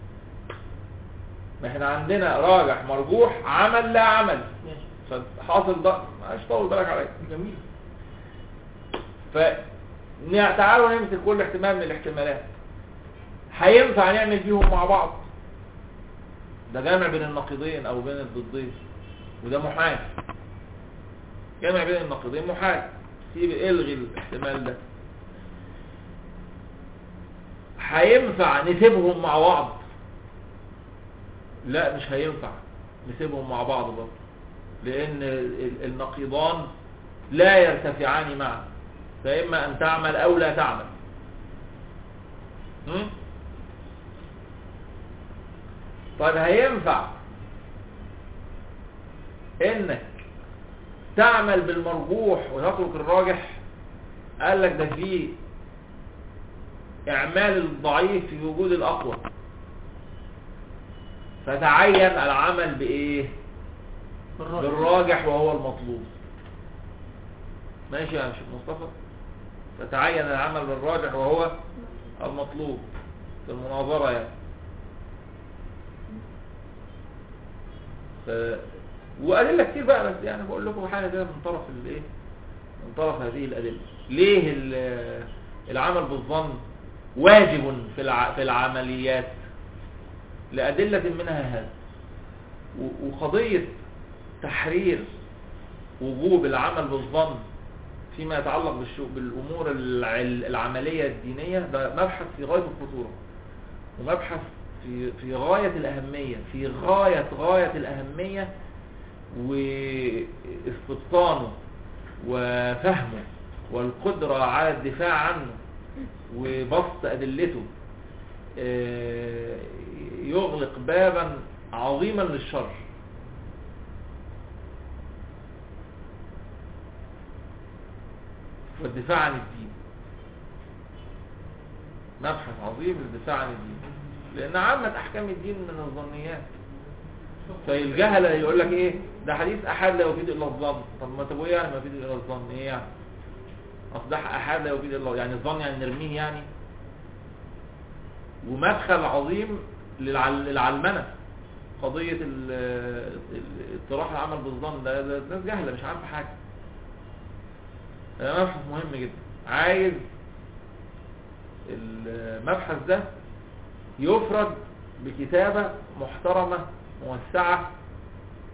ما احنا عندنا راجح مرجوح عمل لا عمل ماشي فحاصل ده مش طول بالك عليا جميل فتعالوا نمسك كل احتمال من الاحتمالات هينفع نعمل بيهم مع بعض ده جمع بين النقيضين او بين الضدين وده محال جمع بين النقيضين محال سيب الغي الاحتمال ده هينفع نسيبهم مع بعض لا مش هينفع نسيبهم مع بعض برضه لان ال- النقيضان لا يرتفعان معا فإما أن تعمل أو لا تعمل هم؟ طيب هينفع انك تعمل بالمرجوح وتترك الراجح قال لك ده فيه اعمال الضعيف في وجود الاقوى فتعين العمل بايه بالراجح بالراجح وهو المطلوب ماشي يا شيخ مصطفى فتعين العمل بالراجح وهو المطلوب في المناظرة يعني ف... وأدلة كتير بقى بس يعني بقول لكم حاجة كده من طرف الايه من طرف هذه الأدلة ليه ال- العمل بالظن واجب في الع... في العمليات لأدلة منها هذا و- وقضية تحرير وجوب العمل بالظن فيما يتعلق بالشو... بالأمور الع- العملية الدينية ده مبحث في غاية الخطورة ومبحث في في غاية الأهمية في غاية غاية الأهمية واستبطانه وفهمه والقدرة على الدفاع عنه وبسط أدلته آه، يغلق بابا عظيما للشر والدفاع عن الدين مبحث عظيم للدفاع عن الدين لأن عامة أحكام الدين من الظنيات فالجهلة يقول لك إيه ده حديث أحد لا يفيد إلا الظن طب ما طب إيه يعني ما يفيد إلا الظن إيه يعني أصل ده أحد لا يفيد إلا يعني الظن يعني نرميه يعني ومدخل عظيم للعل... للعلمنة قضية ال- ال- اطراح العمل بالظن ده ده ناس جهلة مش عارفة حاجة ده مبحث مهم جدا عايز المبحث ده يفرد بكتابة محترمة موسعة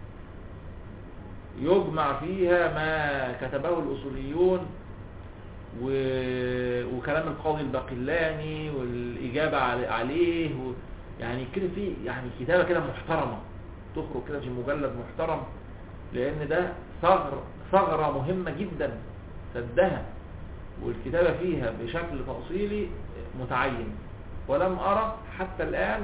يجمع فيها ما كتبه الأصوليون و... وكلام القاضي الباقلاني والإجابة علي- عليه و... يعني كده في يعني كتابة كده محترمة تخرج كده في مجلد محترم لأن ده ثغر ثغرة مهمة جدا سدها والكتابة فيها بشكل تأصيلي متعين ولم أرى حتى الآن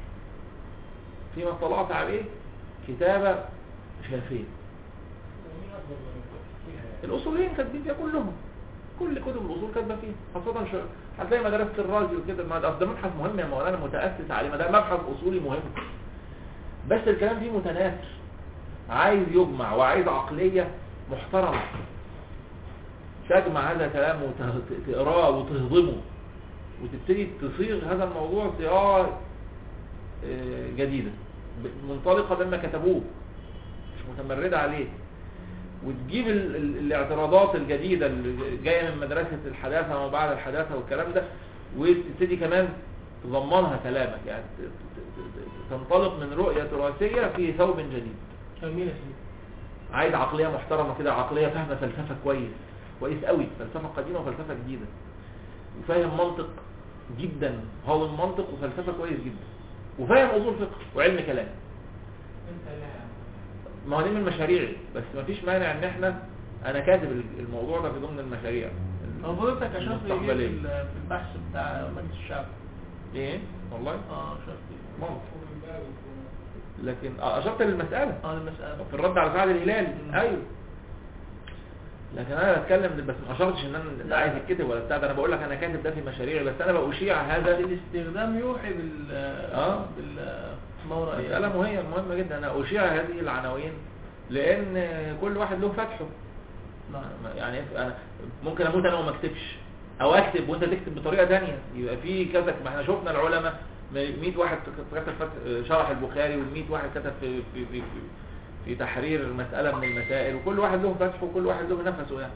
فيما اطلعت عليه كتابة شافية ومين أفضل من فيها يعني؟ الأصوليين كاتبين فيها كلهم كل كتب الأصول كاتبة فيها خاصة شو... هتلاقي مدرسة الرازي وكده ما ده ده مبحث مهم يا مولانا متأسس عليه ما ده مبحث أصولي مهم بس الكلام فيه متناثر عايز يجمع وعايز عقلية محترمة تجمع هذا الكلام وتقراه وتهضمه وتبتدي تصيغ هذا الموضوع صياغة آه، جديدة ب- منطلقة مما كتبوه مش متمردة عليه وتجيب ال- ال- الاعتراضات الجديدة اللي جاية من مدرسة الحداثة وما بعد الحداثة والكلام ده وتبتدي كمان تضمنها كلامك يعني ت- ت- ت- تنطلق من رؤية تراثية في ثوب جديد جميل يا سيدي عايز عقلية محترمة كده عقلية فاهمة فلسفة كويس كويس قوي فلسفة قديمة وفلسفة جديدة وفاهم منطق جدا هو المنطق وفلسفة كويس جدا وفاهم اصول فقه وعلم كلام انت لا ما هو دي من مشاريعي بس ما فيش مانع ان احنا انا كاتب الموضوع ده في ضمن المشاريع هو فضلتك اشرت لي في المستقبلية. ال- في البحث بتاع مجلس الشعب ايه والله اه اشرت لي ممكن لكن آه، اشرت للمسألة اه المسألة في الرد على سعد الهلالي مم. ايوه لكن انا بتكلم بس ما اشرتش ان انا ده لا. عايز يتكتب ولا بتاع ده انا بقول لك انا كاتب ده في مشاريعي بس انا بأشيع هذا الاستخدام يوحي بال آه. بالمورا مسألة مهمة مهمة جدا أنا أشيع هذه العناوين لأن كل واحد له فتحه نعم يعني أنا ممكن أموت أنا وما أكتبش أو أكتب وأنت تكتب بطريقة تانية يبقى في كذا ما احنا شفنا العلماء 100 واحد كتب فتح- شرح البخاري وال100 واحد كتب في في في, في في تحرير مسألة من المسائل وكل واحد له فتحه وكل واحد له نفسه يعني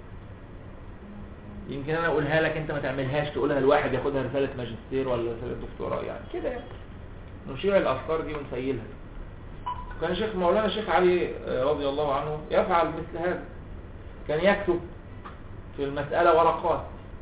يمكن انا اقولها لك انت ما تعملهاش تقولها لواحد ياخدها رسالة ماجستير ولا رسالة دكتوراه يعني كده يعني نشيع الافكار دي ونسيلها كان شيخ مولانا الشيخ علي آه، رضي الله عنه يفعل مثل هذا كان يكتب في المسألة ورقات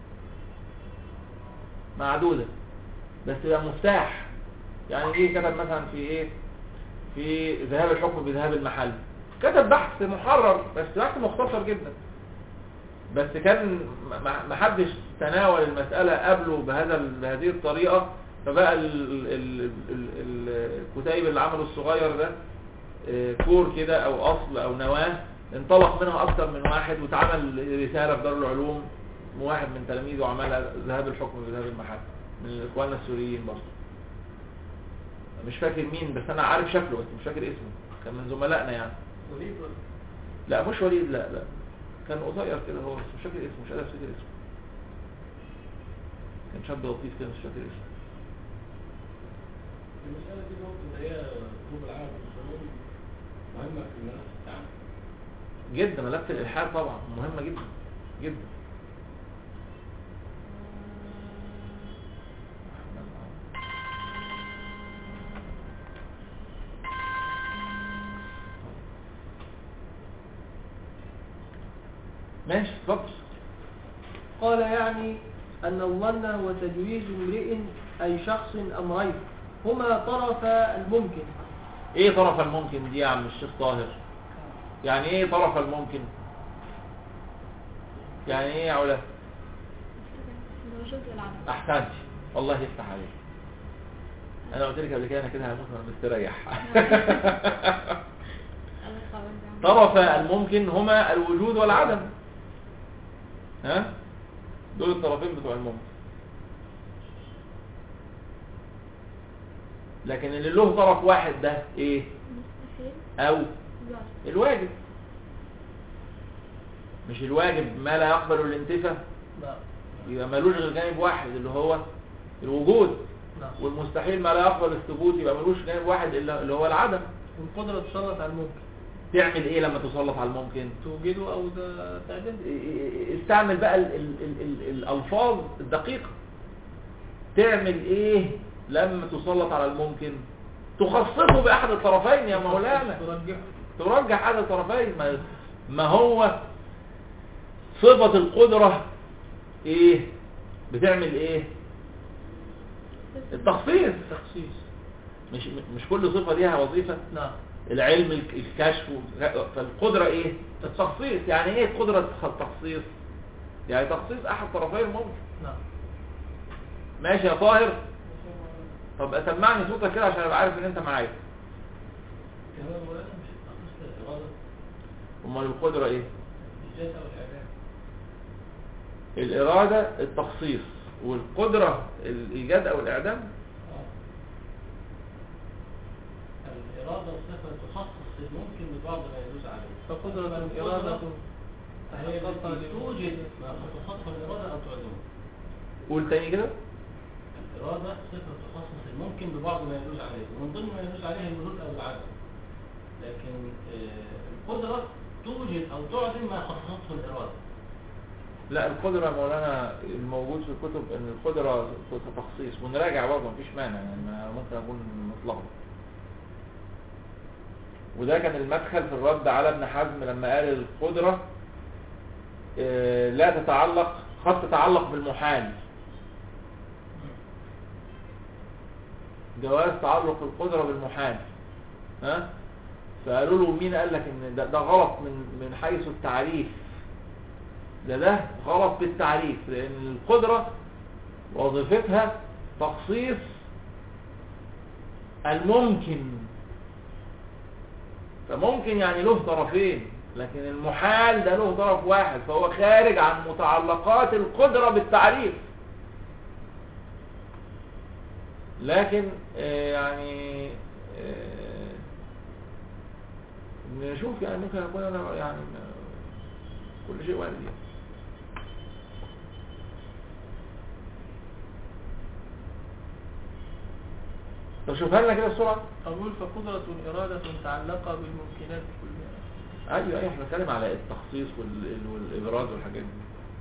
معدودة بس يبقى مفتاح يعني ايه كتب مثلا في ايه في ذهاب الحكم بذهاب المحل كتب بحث محرر بس بحث مختصر جدا بس كان ما- ما حدش تناول المسألة قبله بهذا ال- بهذه الطريقة فبقى ال- ال- ال- ال- الكتيب اللي عمله الصغير ده آه، كور كده او اصل او نواة انطلق منها اكتر من واحد واتعمل رسالة في دار العلوم واحد من تلاميذه عملها ذهاب الحكم بذهاب المحل من اخواننا السوريين برضه مش فاكر مين بس انا عارف شكله بس مش فاكر اسمه كان من زملائنا يعني وليد ولا لا مش وليد لا لا كان قصير كده هو بس مش فاكر اسمه مش قادر افتكر اسمه كان شاب لطيف كده مش فاكر اسمه المسألة دي برضه اللي هي جروب العرب الصالون مهمة في المنافس بتاعنا جدا ملف الالحاد طبعا مهمه جدا جدا ماشي اتفضل قال يعني أن الظن هو تجويز امرئ أي شخص أمرين هما طرف الممكن ايه طرف الممكن دي يا عم الشيخ طاهر يعني ايه طرف الممكن يعني ايه يا علا اللي هو جزء العدد احسنت والله يفتح عليك انا قلت لك قبل كده انا كده هموت وانا مستريح الله يقوي طرف الممكن هما الوجود والعدم ها دول الطرفين بتوع الممكن لكن اللي له طرف واحد ده ايه مستحيل او الواجب الواجب مش الواجب ما لا يقبل الانتفاء نعم يبقى ملوش غير جانب واحد اللي هو الوجود نعم والمستحيل ما لا يقبل الثبوت يبقى ملوش جانب واحد إلا اللي هو العدم والقدرة تسلط على الممكن تعمل ايه لما تسلط على الممكن توجده أو ده تعدم استعمل بقى ال ال ال ال الالفاظ الدقيقة تعمل ايه لما تسلط على الممكن تخصصه باحد الطرفين يا مولانا ترجحه ترجح احد الطرفين ما, ما هو صفة القدرة ايه بتعمل ايه التخصيص تخصيص مش مش كل صفة ليها وظيفة نعم العلم الك- الكشف وغ- فالقدرة ايه التخصيص يعني ايه قدرة التخصيص يعني تخصيص احد طرفي الممكن نعم ماشي يا طاهر طب اسمعني صوتك كده عشان ابقى عارف ان انت معايا كمان ولا مش التخصيص الإرادة امال القدرة ايه الإيجاد أو الإعلام الإرادة التخصيص والقدرة الإيجاد أو الإعدام الإرادة صفة تخصص الممكن ببعض ما يجوز عليه فقدرة فالقدرة إرادة هي تحققها التي توجد للممكن. ما تخصص الإرادة أو تعدمه قول تاني كده الإرادة صفة تخصص الممكن ببعض ما يجوز عليه ومن ضمن ما يجوز عليه الوجود أو العدم لكن آه، القدرة توجد أو تعدم ما خصصته الإرادة لا القدرة يا مولانا الموجود في الكتب ان القدرة تخصيص ونراجع برضه مفيش مانع يعني ما ممكن اكون متلخبط وده كان المدخل في الرد على ابن حزم لما قال القدرة آه، لا تتعلق قد تتعلق بالمحال جواز تعلق القدرة بالمحال ها فقالوا له مين قال لك ان ده, ده غلط من من حيث التعريف ده ده غلط بالتعريف لان القدرة وظيفتها تخصيص الممكن فممكن يعني له طرفين لكن المحال ده له طرف واحد فهو خارج عن متعلقات القدرة بالتعريف لكن آه، يعني آه، نشوف يعني ممكن يكون انا يعني آه، كل شيء وارد يعني طب شوفها لنا كده بسرعة أقول فقدرة إرادة متعلقة بالممكنات كلها ايوه ايوه احنا بنتكلم على التخصيص وال- والابراز والحاجات دي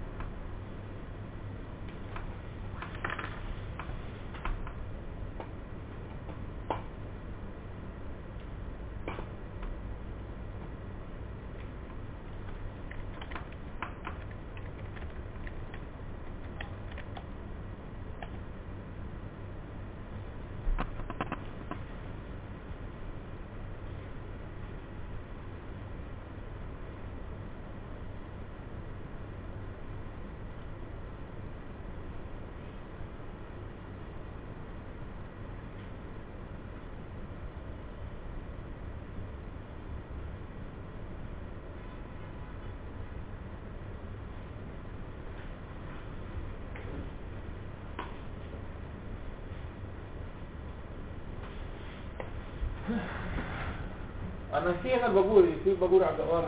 انا في هنا البابوري في البابوري عبد الغفار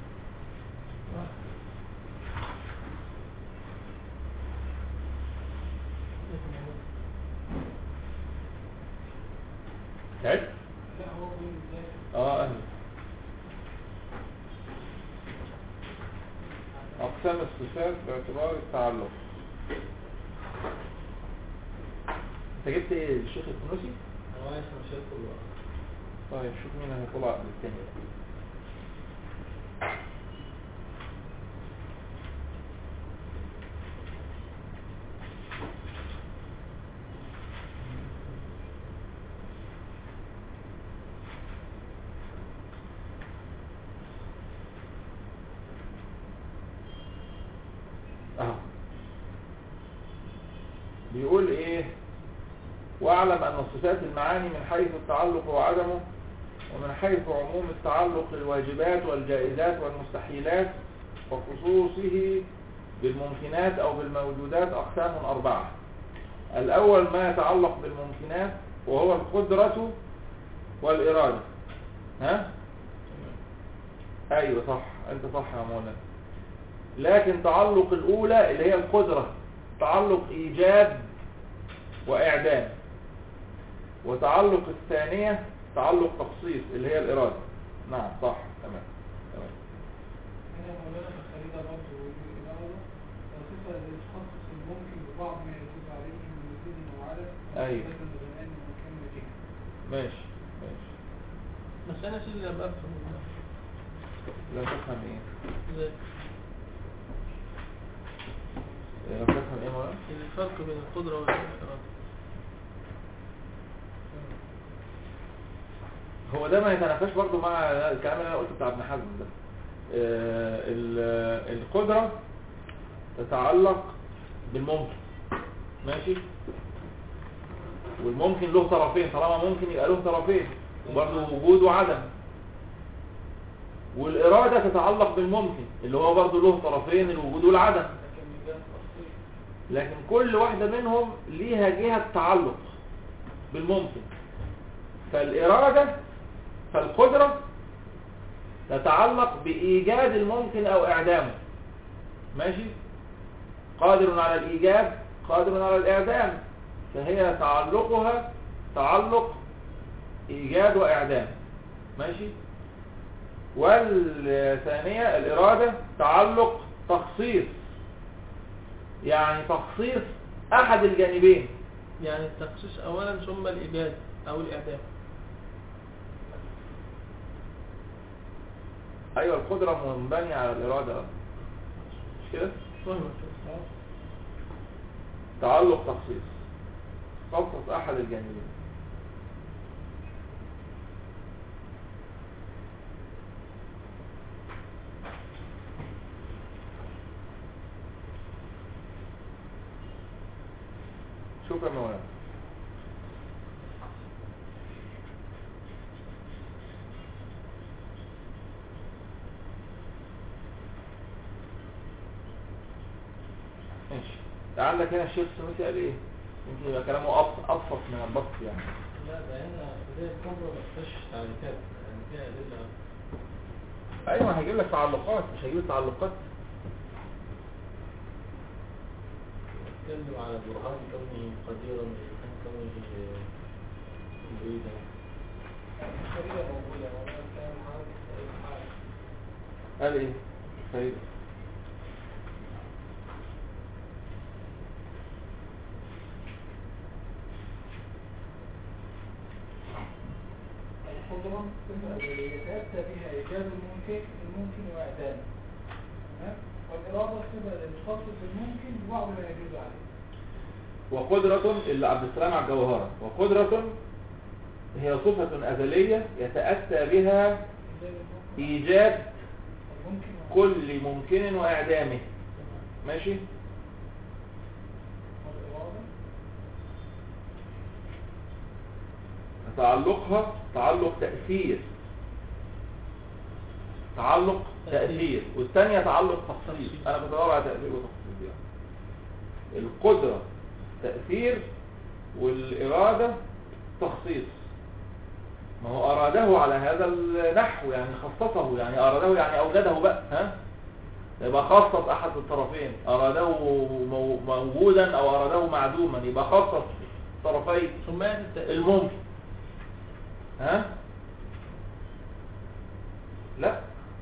تعبت؟ لا هو بيقول ازاي اه اهلا اقسام الصفات باعتبار التعلق انت جبت ايه الشيخ الفنوسي هو عايز مشاكل كله طيب شوف مين هيطلع قبل التاني اهو بيقول ايه واعلم ان صفات المعاني من حيث التعلق وعدمه ومن حيث عموم التعلق الواجبات والجائزات والمستحيلات وخصوصه بالممكنات او بالموجودات اقسام اربعة الاول ما يتعلق بالممكنات وهو القدرة والارادة ها ايوه صح انت صح يا مولانا لكن تعلق الاولى اللي هي القدرة تعلق ايجاد واعدام وتعلق الثانية تعلق تخصيص اللي هي الإرادة نعم صح تمام تمام هنا مولانا الخريطة برضه الإرادة صفة لتخصص الممكن ببعض ما يجوز عليه من وجود أو عدم أيوة. وصفة الغنان المكمل به ماشي ماشي بس أنا سيدي لم أفهم ده. لا تفهم ايه ازاي إيه، بتفهم ايه مولانا؟ الفرق بين القدرة والإرادة هو ده ما يتنافاش برضو مع الكلام اللي انا قلته بتاع ابن حزم ده آه، ال- القدرة تتعلق بالممكن ماشي والممكن له طرفين طالما ممكن يبقى له طرفين وبرضه وجود وعدم والإرادة تتعلق بالممكن اللي هو برضه له طرفين الوجود والعدم لكن بجهة تفصيل لكن كل واحدة منهم ليها جهة تعلق بالممكن فالإرادة فالقدرة تتعلق بإيجاد الممكن أو إعدامه ماشي قادر على الإيجاد قادر على الإعدام فهي تعلقها تعلق إيجاد وإعدام ماشي والثانية الإرادة تعلق تخصيص يعني تخصيص أحد الجانبين يعني التخصيص أولا ثم الإيجاد أو الإعدام أيوة القدرة منبنية على الإرادة مش كده؟ فهم كده. تعلق تخصيص خصص أحد الجانبين شوف يا مولانا ماشي عندك هنا الشيخ سميثي قال ايه يمكن يبقى كلامه أبس- ابسط من البسط يعني لا ده هنا بداية الكبرى ما فيهاش تعريفات يعني فيها أدلة ايوه هيجيب لك تعلقات مش هيجيب لك تعلقات يتكلم على برهان كونه قديرا وبرهان كونه مريدا الشريعة موجودة ولا كان حاجة أي حاجة قال ايه فريد القدرة صفة أزلية يتأتى بها إيجاد الممكن الممكن وإعدامه تمام؟ والإرادة صفة لتخصص الممكن ببعض ما يجوز عليه وقدرة اللي عبد السلام على الجوهرة وقدرة هي صفة أزلية يتأتى بها إيجاد الممكن إيجاد الممكن كل ممكن وإعدامه ماشي والإرادة تعلقها تعلق تأثير تعلق تأثير والثانية تعلق تخصيص أنا كنت بدور على تأثير وتخصيص يعني القدرة تأثير والإرادة تخصيص ما هو أراده على هذا النحو يعني خصصه يعني أراده يعني أوجده بقى ها يبقى خصص أحد الطرفين أراده مو- موجودا أو أراده معدوما يبقى خصص طرفي ثم يأتي التأثير الممكن ها لا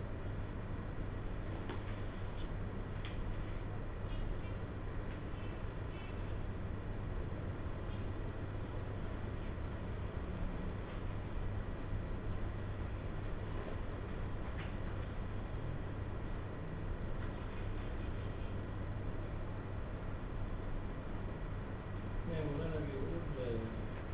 يعني مولانا بيقول آه،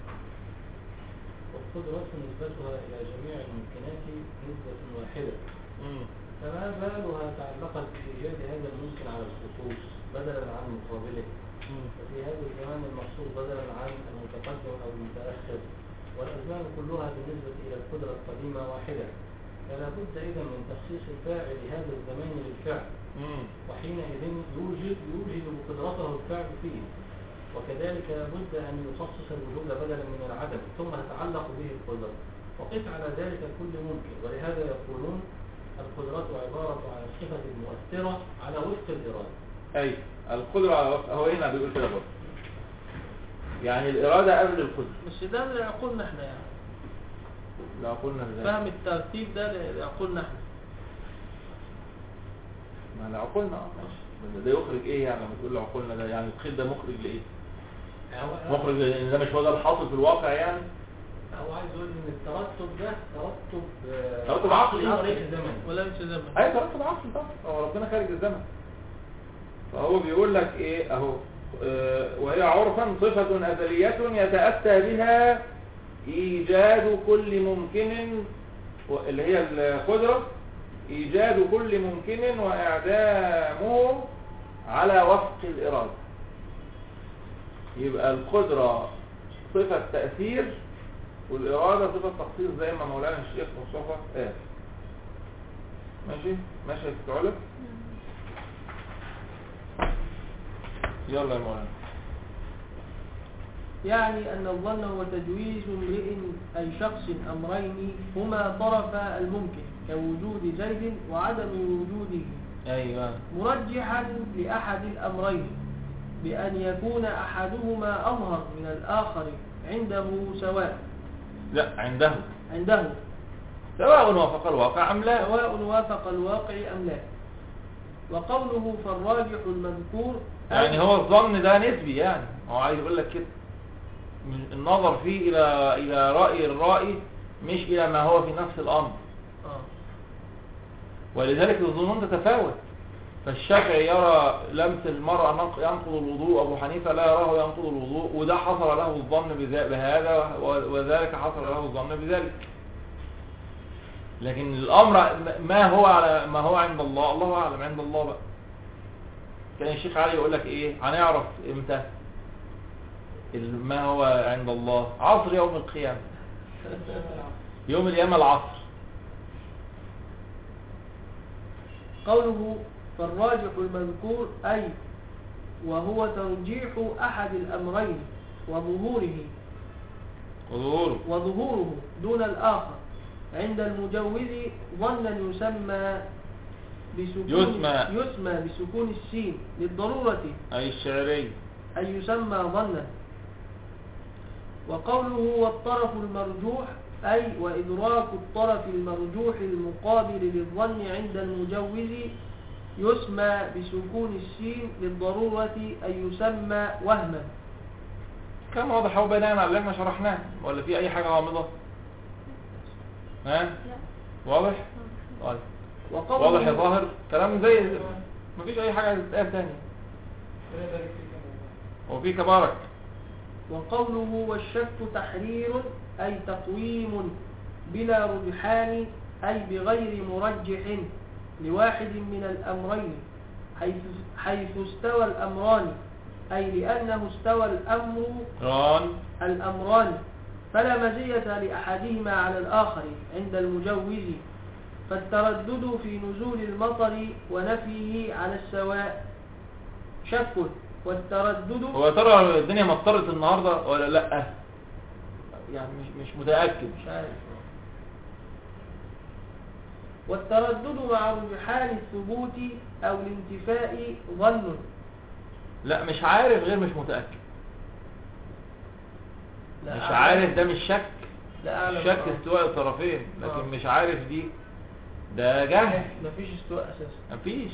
والقدرة نسبتها إلى جميع الممكنات نسبة واحدة مم. فما بالها تعلقت بإيجاد هذا الممكن على الخصوص بدلا عن مقابله وفي هذا الزمان المقصود بدلا عن المتقدم أو المتأخر والأزمان كلها بالنسبة إلى القدرة القديمة واحدة فلا بد إذا من تخصيص الفاعل هذا الزمان للفعل مم. وحينئذ يوجد يوجد بقدرته الفعل فيه وكذلك لابد أن يخصص الوجود بدلا من العدم ثم تتعلق به القدرة وقف على ذلك كل ممكن ولهذا يقولون القدرة عبارة عن الصفة المؤثرة على وفق الإرادة أي القدرة على وقت هو هنا بيقول كده برضه يعني الإرادة قبل القدرة بس ده لعقولنا احنا يعني لو قلنا ازاي فهم الترتيب ده لعقولنا احنا ما لو قلنا اه ماشي بس ده يخرج ايه يعني لما تقول لو قلنا ده يعني الخير ده مخرج لايه هو- مخرج لان ده مش هو ده الحاصل في الواقع يعني هو عايز يقول ان الترتب ده ترتب آه، ترتب عقلي. وليس زمني وليس زمن اي ترتب عقلي طبعا هو ربنا خارج الزمن فهو بيقول لك ايه اهو آه، وهي عرفا صفة أزلية يتأتى بها إيجاد كل ممكن و- اللي هي القدرة إيجاد كل ممكن وإعدامه على وفق الإرادة يبقى القدرة صفة تأثير والإرادة صفة تخصيص زي ما مولانا الشيخ مصطفى قال ماشي ماشي يا ست علا يلا يا مولانا يعني أن الظن هو تجويز امرئ أي شخص أمرين هما طرفا الممكن كوجود زيد وعدم وجوده ايوه مرجحا لأحد الأمرين بأن يكون أحدهما أظهر من الآخر عنده سواء لا عنده عنده سواء وافق الواقع ام لا سواء وافق الواقع أم لا وقوله فالراجح المذكور يعني هو الظن ده نسبي يعني هو عايز يقول لك كده من- النظر فيه الى الى راي الرائي مش الى ما هو في نفس الامر آه. ولذلك الظنون تتفاوت فالشافعي يرى لمس المرأة نق- ينقض الوضوء أبو حنيفة لا يراه ينقض الوضوء وده حصل له الظن بذا- بهذا و- وذلك حصل له الظن بذلك لكن الأمر ما هو على ما هو عند الله الله أعلم عند الله بقى كان الشيخ علي يقول لك إيه هنعرف إمتى ال- ما هو عند الله عصر يوم القيامة يوم القيامة العصر قوله فالراجح المذكور أي وهو ترجيح أحد الأمرين وظهوره وظهوره وظهوره دون الآخر عند المجوز ظنا يسمى بسكون يسمى. يسمى بسكون السين للضرورة أي الشعري أن يسمى ظنا وقوله والطرف المرجوح أي وإدراك الطرف المرجوح المقابل للظن عند المجوز يسمى بسكون السين للضرورة أن يسمى وهما كان واضح هو بناء على اللي احنا شرحناه ولا في اي حاجة غامضة ها لا واضح آه. طيب وقوله واضح يا ظاهر كلام زي مفيش اي حاجة تتقال تاني ربنا يبارك فيك يا مولانا. هو في كبارك وقوله والشك تحرير أي تقويم بلا رجحان أي بغير مرجح لواحد من الأمرين حيث, حيث استوى الأمران أي لأنه استوى الأمر ران الأمران فلا مزية لأحدهما على الآخر عند المجوز فالتردد في نزول المطر ونفيه على السواء شك والتردد هو يا ترى الدنيا مطرت النهاردة ولا لا يعني مش مش متأكد مش عارف والتردد مع رجحان الثبوت أو الانتفاء ظن لا مش عارف غير مش متأكد لا مش أعلم. عارف ده مش شك لا أعلم شك آه. استواء الطرفين آه. لكن مش عارف دي ده جهل مفيش استواء أساسا مفيش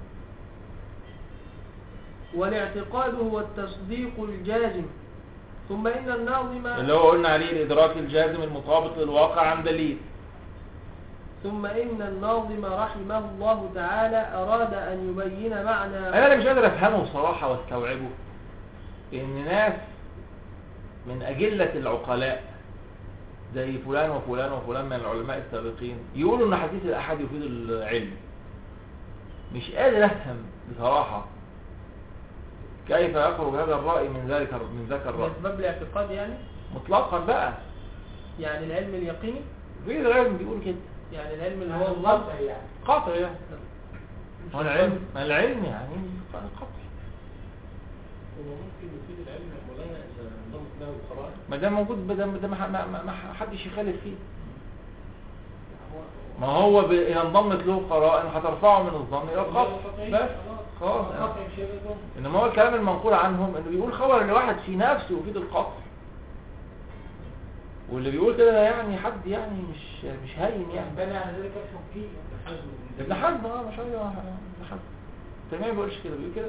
والاعتقاد هو التصديق الجازم ثم إن الناظم اللي هو قلنا عليه الإدراك الجازم المطابق للواقع عن دليل ثم إن الناظم رحمه الله تعالى أراد أن يبين معنى انا اللي مش قادر افهمه بصراحة واستوعبه ان ناس من اجلة العقلاء زي فلان وفلان وفلان من العلماء السابقين يقولوا ان حديث الاحد يفيد العلم مش قادر افهم بصراحة كيف يخرج هذا الرأي من ذلك من ذاك الرأي أسباب الاعتقاد يعني مطلقا بقى يعني العلم اليقيني في العلم بيقول كده يعني العلم اللي هو هو الظن القطع يعني قطع يعني هو العلم ما العلم يعني قطع هو ممكن يفيد العلم يا مولانا اذا انضمت له القرائن ما ده موجود ده ده ما, ما, ما, ما حدش يخالف فيه هو ما هو ب- إذا انضمت له قرائن هترفعه من الظن إلى القطع بس خلاص القطع مش هيبقى ظن. إنما هو الكلام المنقول عنهم إنه بيقول خبر الواحد في نفسه يفيد القطع واللي بيقول كده ده يعني حد يعني مش مش هين يعني بني على ذلك افهم فيه ابن حزم اه ما شاء الله ابن حزم تيمية ما بيقولش كده بيقول كده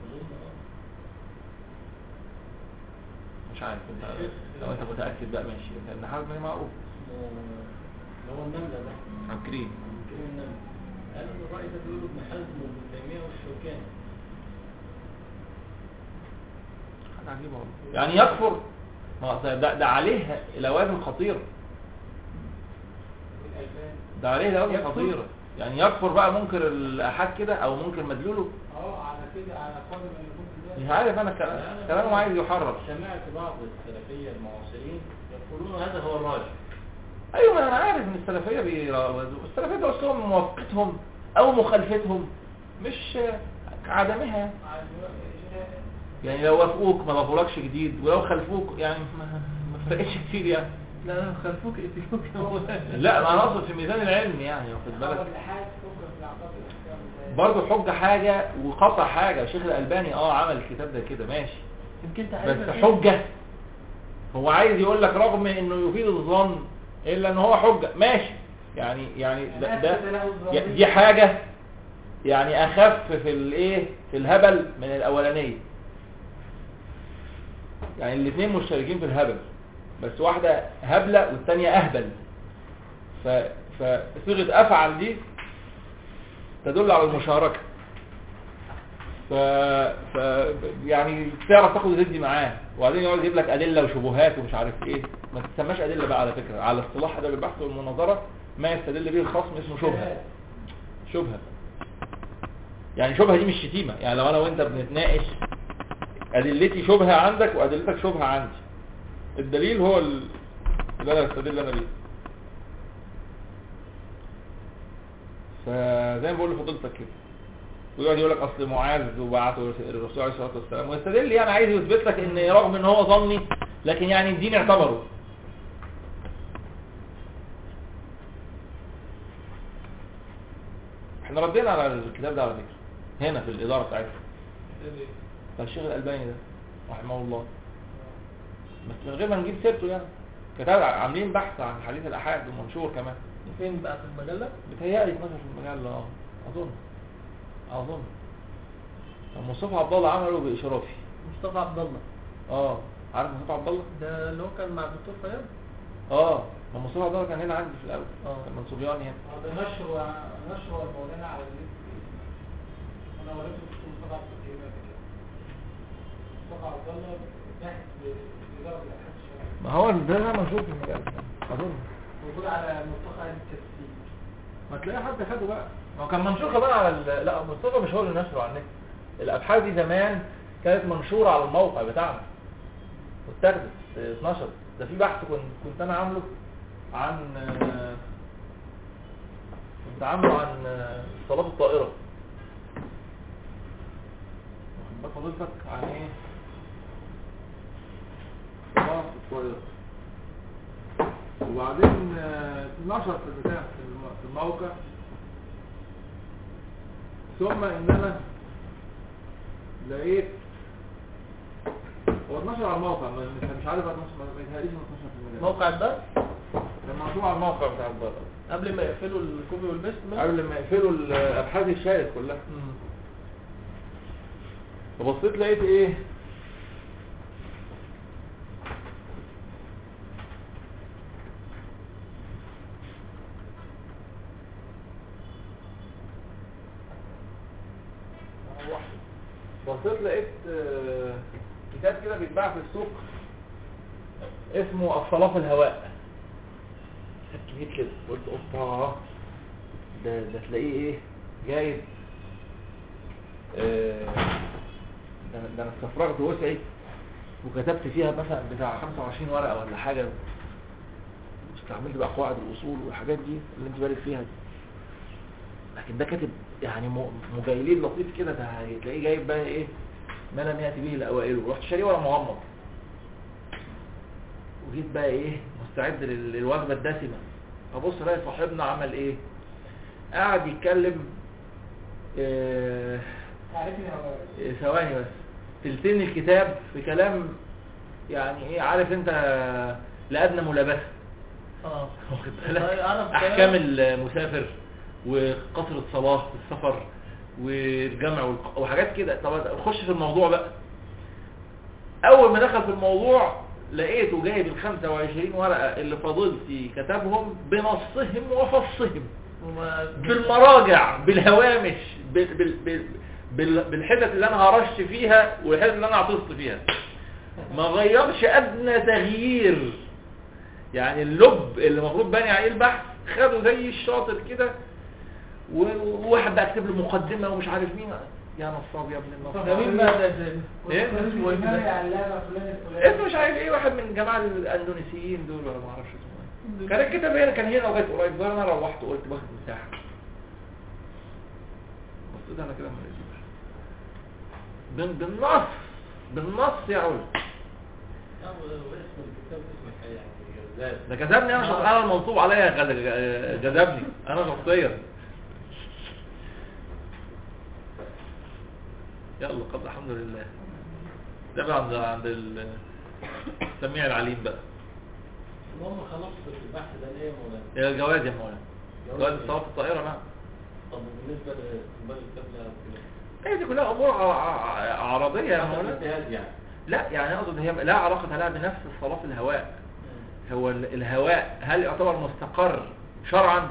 مش عارف انت لو انت متأكد بقى ماشي ابن حزم معروف اللي هو النملة ده فاكرين كلمة النملة قال ان الرأي ده بيقوله ابن حزم وابن تيمية والشوكاني حاجة عجيبة والله يعني يكفر ما ده, ده, ده عليه لوازم خطيرة الألبان ده عليه لوازم يكفر؟ خطيرة يعني يكفر بقى منكر الأحاد كده أو منكر مدلوله اه على كده على قدر ان يكون مش ده عارف أنا كلام كلامه عايز يحرر سمعت بعض السلفية المعاصرين يقولون هذا هو الراجح ايوه ما انا عارف ان السلفيه بيراودوا السلفيه ده اصلا موافقتهم او مخالفتهم مش عدمها يعني. يعني لو وافقوك ما ضافولكش جديد ولو خلفوك يعني ما ما فرقتش كتير يعني لا لا خلفوك يقتلوك يا مولانا. لا ما انا اقصد في ميزان العلم يعني واخد بالك الحاج فكر في العقاد الاسلام برضه حجه حاجه وقطع حاجه الشيخ الالباني اه عمل الكتاب ده كده ماشي يمكن بس تعرف حجه هو عايز يقول لك رغم انه يفيد الظن الا ان هو حجه ماشي يعني يعني ده, ده دي حاجة يعني اخف في الايه في الهبل من الاولانية يعني الاثنين مشتركين في الهبل بس واحدة هبلة والتانية اهبل ف فصيغة افعل دي تدل على المشاركة ف... ف يعني تعرف تاخد وتدي معاه وبعدين يقعد يجيب لك ادله وشبهات ومش عارف ايه ما تسماش ادله بقى على فكره على اصطلاح ادب البحث والمناظره ما يستدل به الخصم اسمه شبهه شبهه يعني شبهه دي مش شتيمه يعني لو انا وانت بنتناقش ادلتي شبهه عندك وادلتك شبهه عندي الدليل هو ال- اللي انا استدل انا بيه فزي ما بقول لفضيلتك كده ويقعد يقول لك اصل معاذ وبعته الرسول عليه الصلاه والسلام ويستدل يعني عايز يثبت لك ان رغم ان هو ظني لكن يعني الدين اعتبره احنا ردينا على الكتاب ده على فكره هنا في الاداره بتاعتنا بتاع الشيخ الالباني ده رحمه الله بس من غير ما نجيب سيرته يعني كتاب عاملين بحث عن حديث الاحاد ومنشور كمان فين بقى في المجلة بتهيألي 12 في المجلة اه اظن اظن مصطفى عبد الله عمله باشرافي مصطفى عبد الله اه عارف مصطفى عبد الله ده اللي هو كان مع الدكتور فياض اه ما مصطفى عبد الله كان هنا عندي في الاول اه. كان من صبياني هنا ده نشر نشر المولانا على النت انا وريته في مصطفى عبد الكريم قبل كده مصطفى عبد الله بحث بإدارة الأبحاث الشرعية ما هو ده انا منشور في المجلة اظن موجود على ملتقى التسليم ما تلاقي حد خده بقى ما هو كان منشور كمان على ال... لا مصطفى مش هو اللي نشره على النت الابحاث دي زمان كانت منشوره على الموقع بتاعنا واتاخدت اه، اتنشرت ده في بحث كنت كنت انا عامله عن اه، كنت عامله عن اه، صلاه الطائره واخد بال حضرتك عن ايه صلاه الطائره وبعدين آه، نشر في البتاع في الم- في الموقع ثم ان انا لقيت هو اتنشر على الموقع ما- مش مش عارف اتنشر ما ما يتهيأليش انه اتنشر في المجال موقع الدرس كان منشور على الموقع بتاع الدار قبل ما يقفلوا الكوبي والبيست قبل ما يقفلوا الابحاث الشائك كلها مم. فبصيت لقيت ايه بصيت لقيت آه، كتاب كده بيتباع في السوق اسمه الصلاة في الهواء كتاب كبير كده قلت اوبا ده ده تلاقيه ايه جايب آه، ده أنا- ده انا استفرغت وسعي وكتبت فيها مثلا بتاع 25 ورقه ولا حاجه واستعملت بقى قواعد الاصول والحاجات دي اللي انت بارك فيها دي لكن ده كاتب يعني م- مجيلين لطيف كده ده هتلاقيه جايب بقى ايه ما لم ياتي به الاوائل ورحت شاريه ورا مغمض وجيت بقى ايه مستعد لل- للوجبه الدسمه فبص الاقي صاحبنا عمل ايه قاعد يتكلم آه، تعرفني هو إيه، ثواني بس تلتين الكتاب في كلام يعني ايه عارف انت لأدنى ملابسة اه واخد والله بالك أعرف احكام كلام. المسافر وقصر الصلاة في السفر والجمع والق- وحاجات كده طب خش في الموضوع بقى اول ما دخل في الموضوع لقيته جايب ال 25 ورقة اللي فاضلتي كتبهم بنصهم وفصهم وما بالمراجع بالهوامش بال بال بال بال بالحتت اللي انا هرشت فيها والحتت اللي انا عطست فيها ما غيرش ادنى تغيير يعني اللب اللي المفروض باني عليه البحث خده زي الشاطر كده و- وواحد بقى كتب له مقدمه ومش عارف مين يا نصاب يا ابن النصاب ده مين بقى ده زي ايه اسمه ايه الإمام ده؟ علامة فلان الفلاني انت مش عارف ايه واحد من الجماعه الاندونيسيين دول ولا ما اعرفش اسمه ايه كان الكتاب هنا كان هنا لغايه قريب ده انا روحت قلت باخد مساحه بس ده انا كده ما لقيتوش بال- بالنص بالنص يا عود واسم الكتاب اسم الحقيقي يعني جذاب ده جذبني انا شخص انا المنصوب عليا غد- جذبني انا شخصيا يلا قد الحمد لله ده بقى عند عند ال- السميع العليم بقى المهم خلصت البحث ده ليه يا مولانا؟ يا الجواز يا مولانا جواز صلاة الطائرة نعم طب بالنسبة لإقبال القبلة وكده هي دي كلها امور ع- ع- عرضية يا حسب مولانا الاجتهاد يعني لا يعني اقصد هي لا علاقة لها بنفس الصلاة في الهواء هو ال- الهواء هل يعتبر مستقر شرعا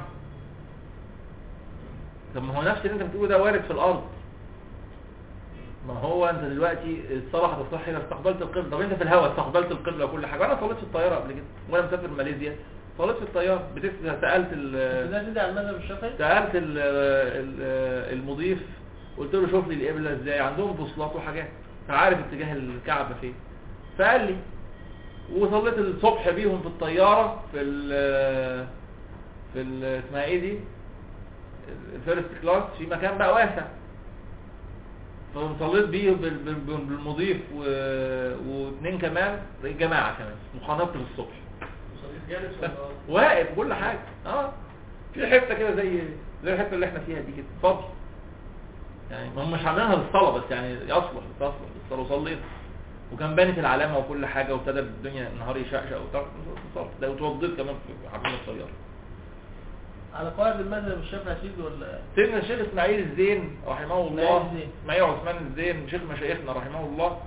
طب ما هو نفس اللي انت بتقوله ده وارد في الارض ما هو انت دلوقتي الصلاة هتصح اذا استقبلت القبلة طب انت في الهواء استقبلت القبلة وكل حاجة انا صليت في الطيارة قبل كده وانا مسافر ماليزيا صليت في الطيارة بتس- سألت ال ده كده على المذهب الشافعي سألت ال- ال- المضيف قلت له شوف لي القبلة ازاي عندهم بوصلات وحاجات فعارف اتجاه الكعبة فين فقال لي وصليت الصبح بيهم في الطيارة في ال في ال اسمها ايه دي الفيرست كلاس في مكان بقى واسع فصليت بيه بال- بال- بال- بالمضيف و- واثنين كمان جماعة كمان وخنطت في الصبح صليت جالس ولا واقف كل حاجة اه في حتة كده زي زي الحتة اللي احنا فيها دي كده فاضي يعني ما هم مش عاملينها للصلاة بس يعني يصلح تصلح للصلاة وصليت وكان بانت العلامة وكل حاجة وابتدى الدنيا النهار يشقشق وتعرف تصلي ده وتوضيت كمان في حمام الطيارة على قواعد المذهب الشافعي سيدي ولا سيدنا الشيخ اسماعيل الزين رحمه الله إسماعيل الزين. اسماعيل عثمان الزين شيخ مشايخنا رحمه الله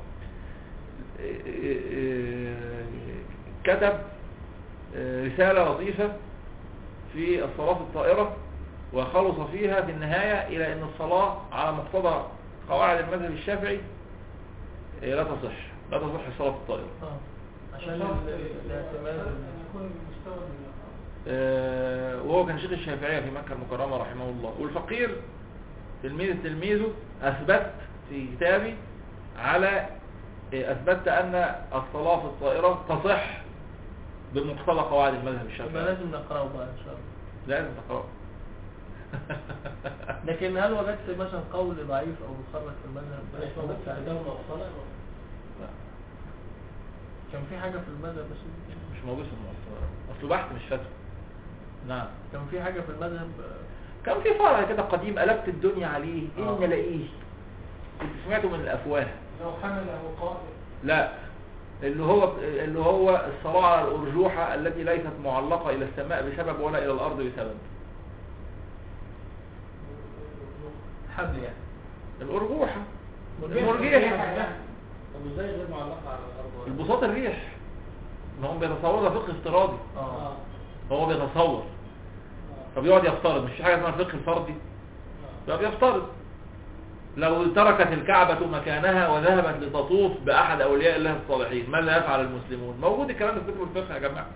كتب رسالة لطيفة في الصلاة في الطائرة وخلص فيها في النهاية إلى أن الصلاة على مقتضى قواعد المذهب الشافعي لا تصح لا تصح الصلاة في الطائرة اه عشان ال- الاعتماد يكون مستوى من آه، وهو كان شيخ الشافعية في مكة المكرمة رحمه الله والفقير تلميذ تلميذه أثبت في كتابي على آه، أثبت أن الصلاة في الطائرة تصح بمقتضى قواعد المذهب يبقى الشافعي لازم نقراه بقى ان شاء الله لازم تقرأ لكن هل وجدت مثلا قول ضعيف او مخرج في المذهب مش موجود في كتاب الصلاة لا، كان في حاجة في المذهب بس مش موجود في المؤثرات أصله بحث مش فتوى نعم كان في حاجة في المذهب آه، كان في فرع كده قديم قلبت الدنيا عليه آه. إن لاقيه كنت سمعته من الأفواه لو حمله قائد لا اللي هو اللي هو الصلاة على الأرجوحة التي ليست معلقة إلى السماء بسبب ولا إلى الأرض بسبب حبل يعني الأرجوحة مرجيحة. المرجيحة طب ازاي غير معلقة على الأرض ولا- البساط الريح ما هم بيتصورها فقه افتراضي اه هو بيتصور فبيقعد يفترض مش في حاجة اسمها الفقه الفردي فبيفترض لو تركت الكعبة مكانها وذهبت لتطوف بأحد أولياء الله الصالحين ماذا يفعل المسلمون موجود الكلام ده في كتب الفقه يا جماعة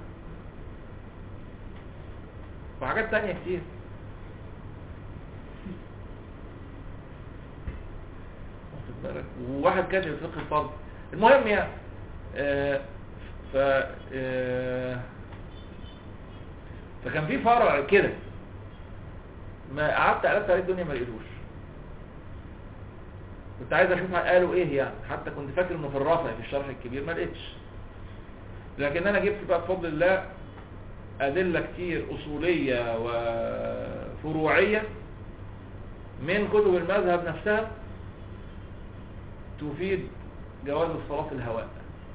وحاجات تانية كتير واخد بالك وواحد كاتب الفقه الفردي المهم يعني آه ف آه فكان في فرع كده ما قعدت قلبت عليه الدنيا ما لقيتوش كنت عايز اشوف قالوا ايه يعني حتى كنت فاكر انه في الرافع في الشرح الكبير ما لقيتش لكن انا جبت بقى بفضل الله ادله كتير اصوليه وفروعيه من كتب المذهب نفسها تفيد جواز الصلاه في الهواء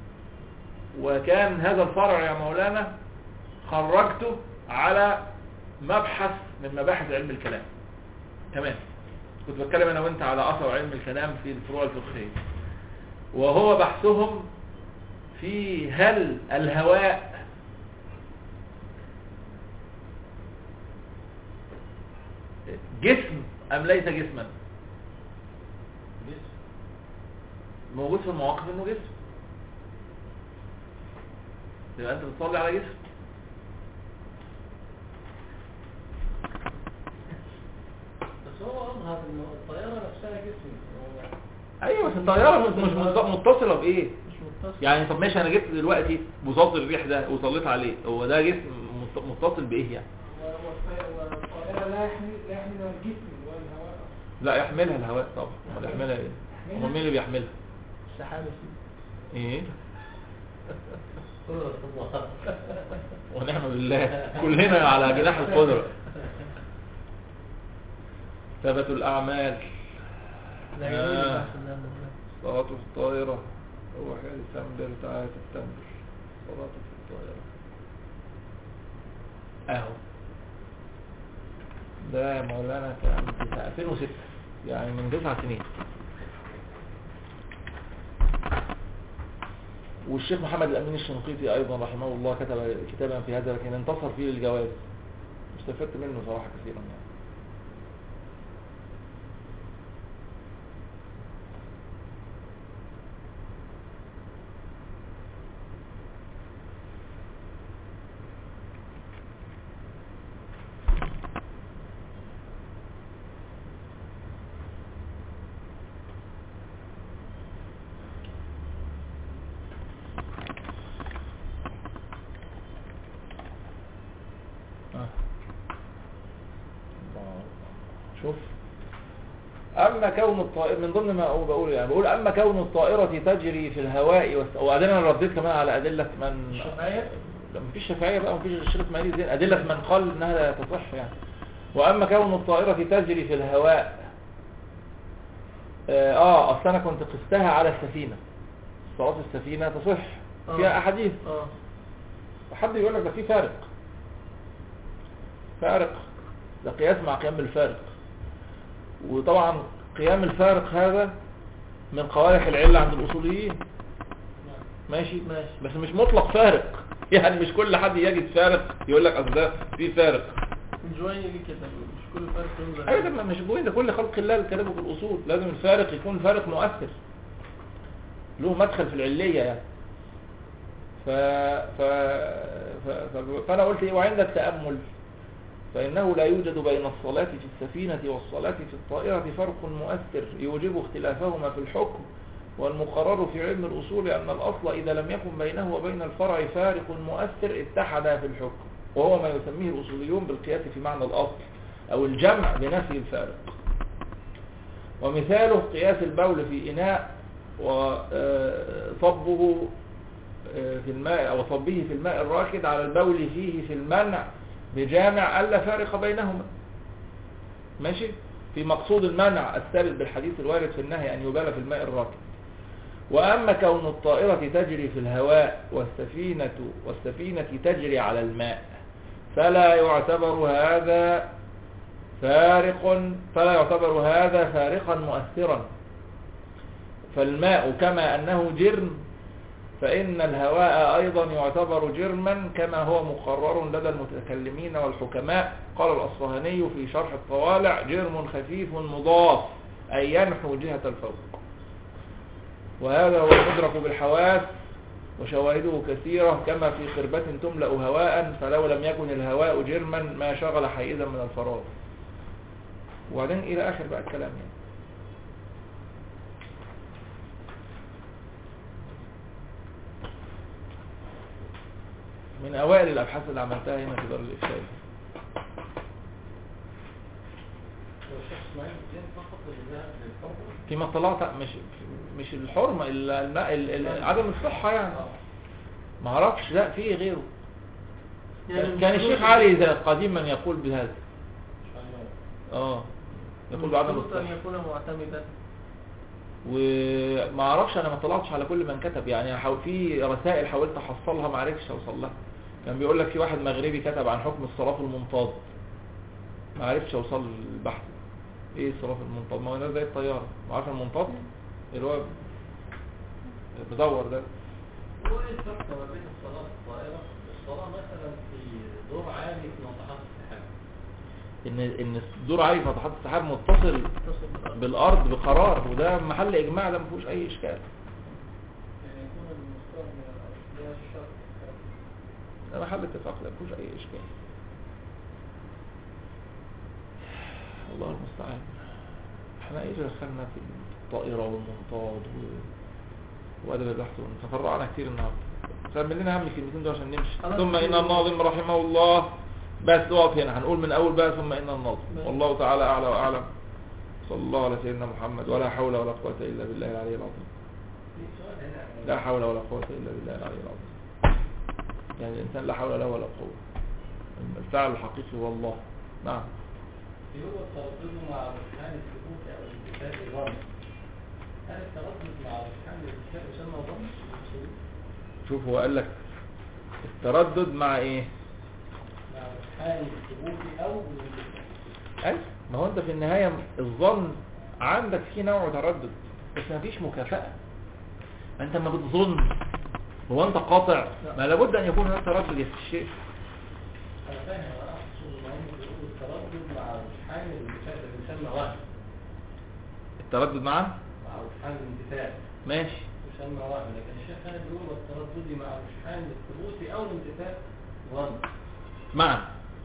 وكان هذا الفرع يا مولانا خرجته على مبحث من مباحث علم الكلام تمام كنت بتكلم انا وانت على اثر علم الكلام في الفروع الفقهيه وهو بحثهم في هل الهواء جسم ام ليس جسما جسم. موجود في المواقف انه جسم يبقى انت بتصلي على جسم بس هو اظهر ان الطياره نفسها جسم هو ايوه بس الطياره مش مش مت- متصله بايه مش متصل يعني طب ماشي انا جبت دلوقتي بساط الريح ده وصليت عليه هو ده جسم مت- متصل بايه يعني و- والط- والطائرة لا يحمل لا يحملها الجسم اللي هو الهواء لا يحملها الهواء طبعا امال يحملها ايه امال مين اللي بيحملها السحابة فيه ايه قدرة الله ونعم بالله كلنا على جناح القدرة ثبت الأعمال لا جميل آه. بحث النعمة بالله. صلاة في الطائرة هو حال تنبر تعالى تنبر صلاة في الطائرة اهو ده يا مولانا كان في 2006 يعني من تسع سنين والشيخ محمد الأمين الشنقيطي أيضا رحمه الله كتب كتابا في هذا لكن انتصر فيه للجواز استفدت منه صراحة كثيرا يعني آه. الله. شوف أما كون الطائرة من ضمن ما أقول بقول يعني بقول أما كون الطائرة تجري في الهواء والس... وبعدين أنا رديت كمان على أدلة من الشافعية؟ لا مفيش شافعية بقى مفيش الشيخ إسماعيل زين أدلة من قال إنها لا تصح يعني وأما كون الطائرة تجري في الهواء آه, آه أصل أنا كنت قستها على السفينة صلاة السفينة تصح فيها آه. أحاديث اه حد يقول لك ده في فارق فارق ده قياس مع قيام الفارق وطبعا قيام الفارق هذا من قوارح العلة عند الأصوليين ماشي ماشي. بس مش مطلق فارق يعني مش كل حد يجد فارق يقول لك اصل ده في فارق الجويني ليه كده مش كل فرق ينظر ايوه ده مش بوين ده كل خلق الله اللي كلامه في الاصول لازم الفارق يكون فارق مؤثر له مدخل في العلية يعني ف... ف... ف... ف... فانا قلت ايه وعند التأمل فإنه لا يوجد بين الصلاة في السفينة والصلاة في الطائرة فرق مؤثر يوجب اختلافهما في الحكم والمقرر في علم الأصول أن الأصل إذا لم يكن بينه وبين الفرع فارق مؤثر اتحدا في الحكم وهو ما يسميه الأصوليون بالقياس في معنى الأصل أو الجمع بنفي الفارق ومثاله قياس البول في إناء وصبه في الماء أو صبه في الماء الراكد على البول فيه في المنع بجامع ألا فارق بينهما ماشي في مقصود المنع الثابت بالحديث الوارد في النهي أن يبال في الماء الراكد وأما كون الطائرة تجري في الهواء والسفينة والسفينة تجري على الماء فلا يعتبر هذا فارق فلا يعتبر هذا فارقا مؤثرا فالماء كما أنه جرم فإن الهواء أيضا يعتبر جرما كما هو مقرر لدى المتكلمين والحكماء قال الأصفهاني في شرح الطوالع جرم خفيف مضاف أي ينحو جهة الفوق وهذا هو المدرك بالحواس وشواهده كثيرة كما في خربة تملأ هواء فلو لم يكن الهواء جرما ما شغل حيزا من الفراغ وبعدين إلى آخر بقى الكلام يعني من أوائل الأبحاث اللي عملتها هنا في دار الإفتاء والشيخ اسماعيل الدين فقط اللي ذهب للحكم فيما طلعت مش مش الحرمة ال- الماء ال- ال- عدم الصحة يعني ما اعرفش لا في غيره يعني كان مش الشيخ شروط- علي إذا قديما يقول بهذا اه يقول بعدم شروط أن الصحة يكون معتمدا وما اعرفش انا ما طلعتش على كل من كتب يعني حاول في رسائل حاولت احصلها ما عرفتش اوصل لها كان بيقول لك في واحد مغربي كتب عن حكم الصلاة في المنطاد ما عرفتش اوصل للبحث ايه الصلاة في المنطاد ما هو ده زي الطيارة ما عارف المنطاد اللي هو بدور ده هو ايه الفرق ما بين الصلاة في الطائرة والصلاة مثلا في دور عالي في ناطحات السحاب ان ان الدور عالي في ناطحات السحاب متصل تصل بالأرض. بالارض بقرار وده محل اجماع ده ما فيهوش اي اشكال يعني يكون المستوى من الأرض ده الشرط محل اتفاق لا فيهوش اي اشكال الله المستعان احنا ايه اللي دخلنا في الطائرة والمنطاد و... وادب البحث والن- تفرعنا كتير النهارده كمل لنا اهم الكلمتين دول عشان نمشي خلاص. ثم ان الناظم رحمه الله بس اقف هنا هنقول من اول بقى ثم ان الناظم ماشي. والله تعالى اعلى واعلم صلى الله على سيدنا محمد ولا حول ولا قوة الا بالله العلي العظيم في سؤال هنا لا حول ولا قوة الا بالله العلي العظيم يعني الانسان لا حول له ولا قوة الفعل الحقيقي هو الله نعم هو التردد مع رجحان الثبوت او الانتفاء الظن هل التردد مع رجحان الانتفاء يسمى ظن؟ شوف هو قال لك التردد مع ايه مع رجحان الثبوت او الانتفاء أيوة ما هو انت في النهاية الظن عندك فيه نوع تردد بس ما فيش مكافأة ما انت ما بتظن هو انت قاطع ما لابد ان يكون هناك تردد في الشيء انا فاهم انا اقصد ان هم بيقولوا التردد مع رجحان الانتفاء ده بيسمى وهم التردد معاه مع رجحان الانتفاع ماشي يسمى وهم لكن الشيخ هنا بيقول والتردد مع رجحان الثبوت او الانتفاء ظن معا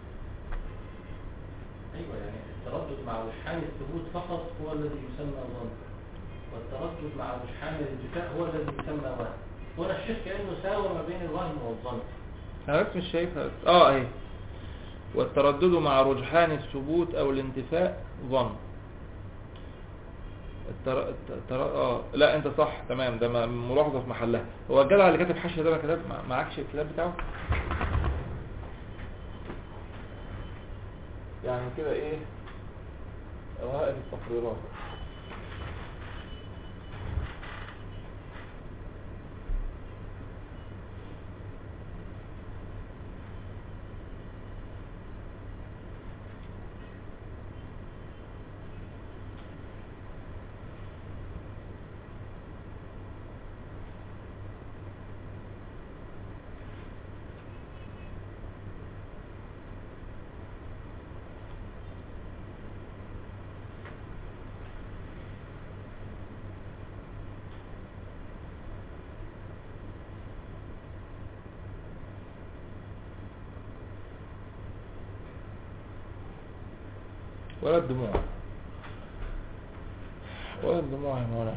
ايوه يعني التردد مع رجحان الثبوت فقط هو الذي يسمى ظن والتردد مع رجحان الانتفاء هو الذي يسمى وهم هنا الشيخ كانه ساوى ما بين الوهم والظن انا بس مش شايفها اه اهي والتردد مع رجحان الثبوت او الانتفاء ظن التر... التر... اه لا انت صح تمام ده م- ملاحظه في محلها هو الجدع اللي كاتب حاشيه ده ما كتب مع- معكش الكتاب بتاعه يعني كده ايه اوائل التقريرات ولا الدموع ولا الدموع يا مولانا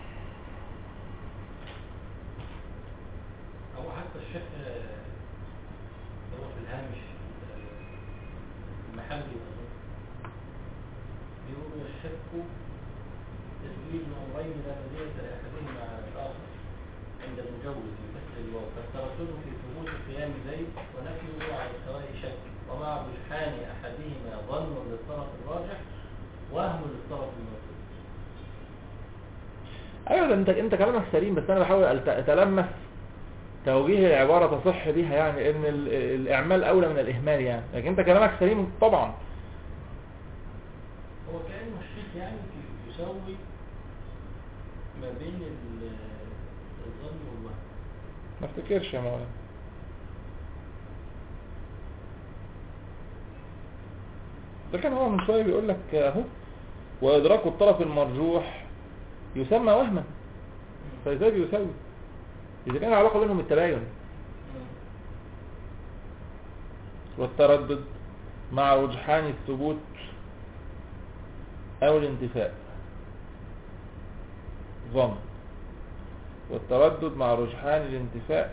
هو حتى الشيخ آه، هو في الهامش آه، المحلي أظن، بيقول الشك تسجيل نوعين لا مزية لأحدهما على الآخر عند المجوز بكسر الواو فالتردد في ثبوت قيام زيد ونفيه على سواء شك ومع رجحان أحدهما ظن للطرف الراجح وهم للطرف الموجود ايوه ده انت انت كلامك سليم بس انا بحاول ألت- اتلمس توجيه العبارة تصح بها يعني ان ال- الاعمال اولى من الاهمال يعني لكن انت كلامك سليم طبعا هو كأنه الشيخ يعني في- يسوي ما بين ال- الظن والوهم ما افتكرش يا مولانا ده كان هو من شويه بيقول لك اهو وادراك الطرف المرجوح يسمى وهما فازاي بيساوي اذا كان العلاقه بينهم التباين والتردد مع رجحان الثبوت او الانتفاء ظن والتردد مع رجحان الانتفاء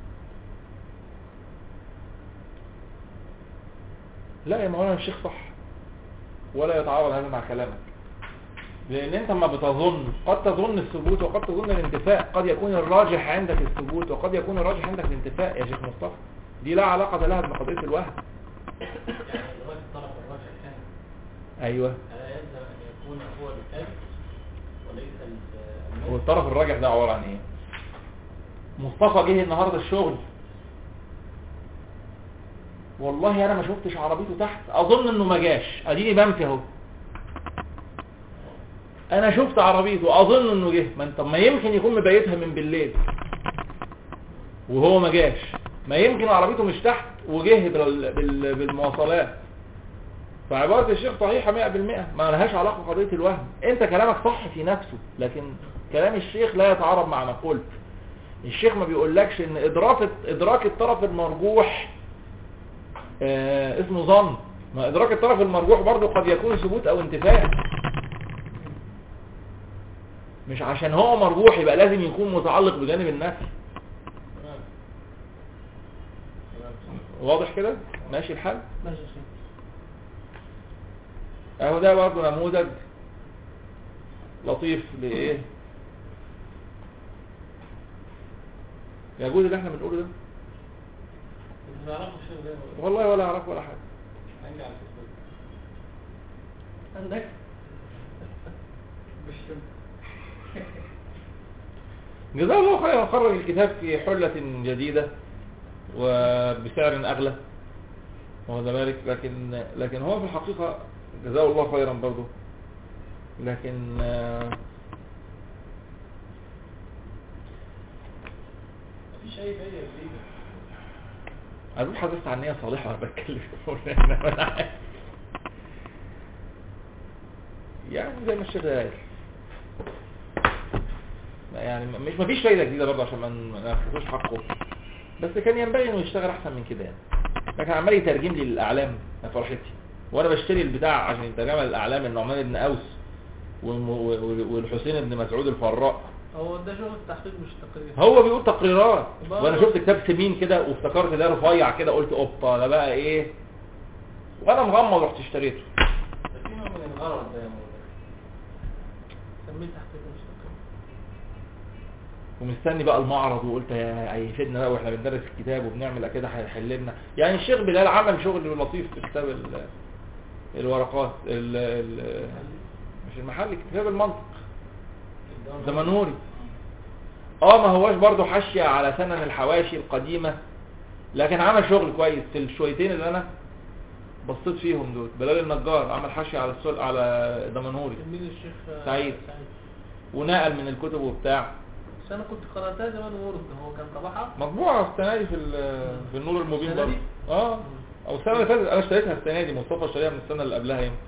لا يا مولانا الشيخ صح ولا يتعارض هذا مع كلامك لان انت ما بتظن قد تظن الثبوت وقد تظن الانتفاء قد يكون الراجح عندك الثبوت وقد يكون الراجح عندك الانتفاء يا شيخ مصطفى دي لا علاقة لها بقضية الوهم يعني دلوقتي الطرف الراجح كان ايوه ألا يلزم أن يكون هو الألف وليس ال- هو المثل الطرف الراجح ده عبارة عن ايه مصطفى جه النهاردة الشغل والله انا ما شفتش عربيته تحت اظن انه ما جاش اديني بمشي اهو انا شفت عربيته اظن انه جه ما انت ما يمكن يكون مبيتها من بالليل وهو ما جاش ما يمكن عربيته مش تحت وجه بال... بال... بالمواصلات فعبارة الشيخ صحيحة 100% ما لهاش علاقة بقضية الوهم انت كلامك صح في نفسه لكن كلام الشيخ لا يتعارض مع ما قلت الشيخ ما بيقولكش ان ادراك ادراك الطرف المرجوح آه اسمه ظن ما ادراك الطرف المرجوح برضو قد يكون ثبوت او انتفاء مش عشان هو مرجوح يبقى لازم يكون متعلق بجانب النفي تمام تمام واضح كده ماشي الحال ماشي يا شيخ اهو ده برضه نموذج لطيف لايه يجوز اللي احنا بنقوله ده انت تعرفوا الشيخ ده ولا- والله ولا اعرف ولا حاجه عندي على الفيسبوك عندك مش جزاه الله خيرا خرج الكتاب في حلة جديدة وبسعر أغلى واخد بالك لكن لكن هو في الحقيقة جزاه الله خيرا برضه لكن آه، مفيش اي فايده جديده أنا حدثت عن نية صالحة وأنا بتكلم أنا عارف. يعني زي ما الشيخ قال يعني مش مفيش فايدة جديدة برضه عشان ما ن- ما ناخدوش حقه بس كان ينبغي انه يشتغل احسن من كده يعني لكن عمال يترجم لي الاعلام يا فرحتي وانا بشتري البتاع عشان يترجم الاعلام النعمان بن اوس والم- وال- والحسين بن مسعود الفراء هو ده شغل التحقيق مش تقرير هو بيقول تقريرات يبقى وانا هو- شفت كتاب سمين كده وافتكرت ده رفيع كده قلت اوبا ده بقى ايه وانا مغمض رحت اشتريته ده في نوع من الغرض ده يا مولانا سميه تحقيق مش تقرير ومستني بقى المعرض وقلت هي- هيفيدنا بقى واحنا بندرس الكتاب وبنعمل كده هيحل لنا يعني الشيخ بلال عمل شغل لطيف في كتاب ال- الورقات ال ال مش المحل كتاب المنطق زمنوري اه ما هواش برضو حاشية على سنن الحواشي القديمة لكن عمل شغل كويس في الشويتين اللي انا بصيت فيهم دول بلال النجار عمل حاشية على السل على دمنهوري تلميذ الشيخ آه، سعيد. سعيد ونقل من الكتب وبتاع بس انا كنت قراتها زمان ورد هو كان طبعها مطبوعة السنة دي في ال- في النور المبين السنة برضه دي؟ اه او السنة اللي فاتت انا اشتريتها السنة دي مصطفى اشتريها من السنة اللي قبلها يمكن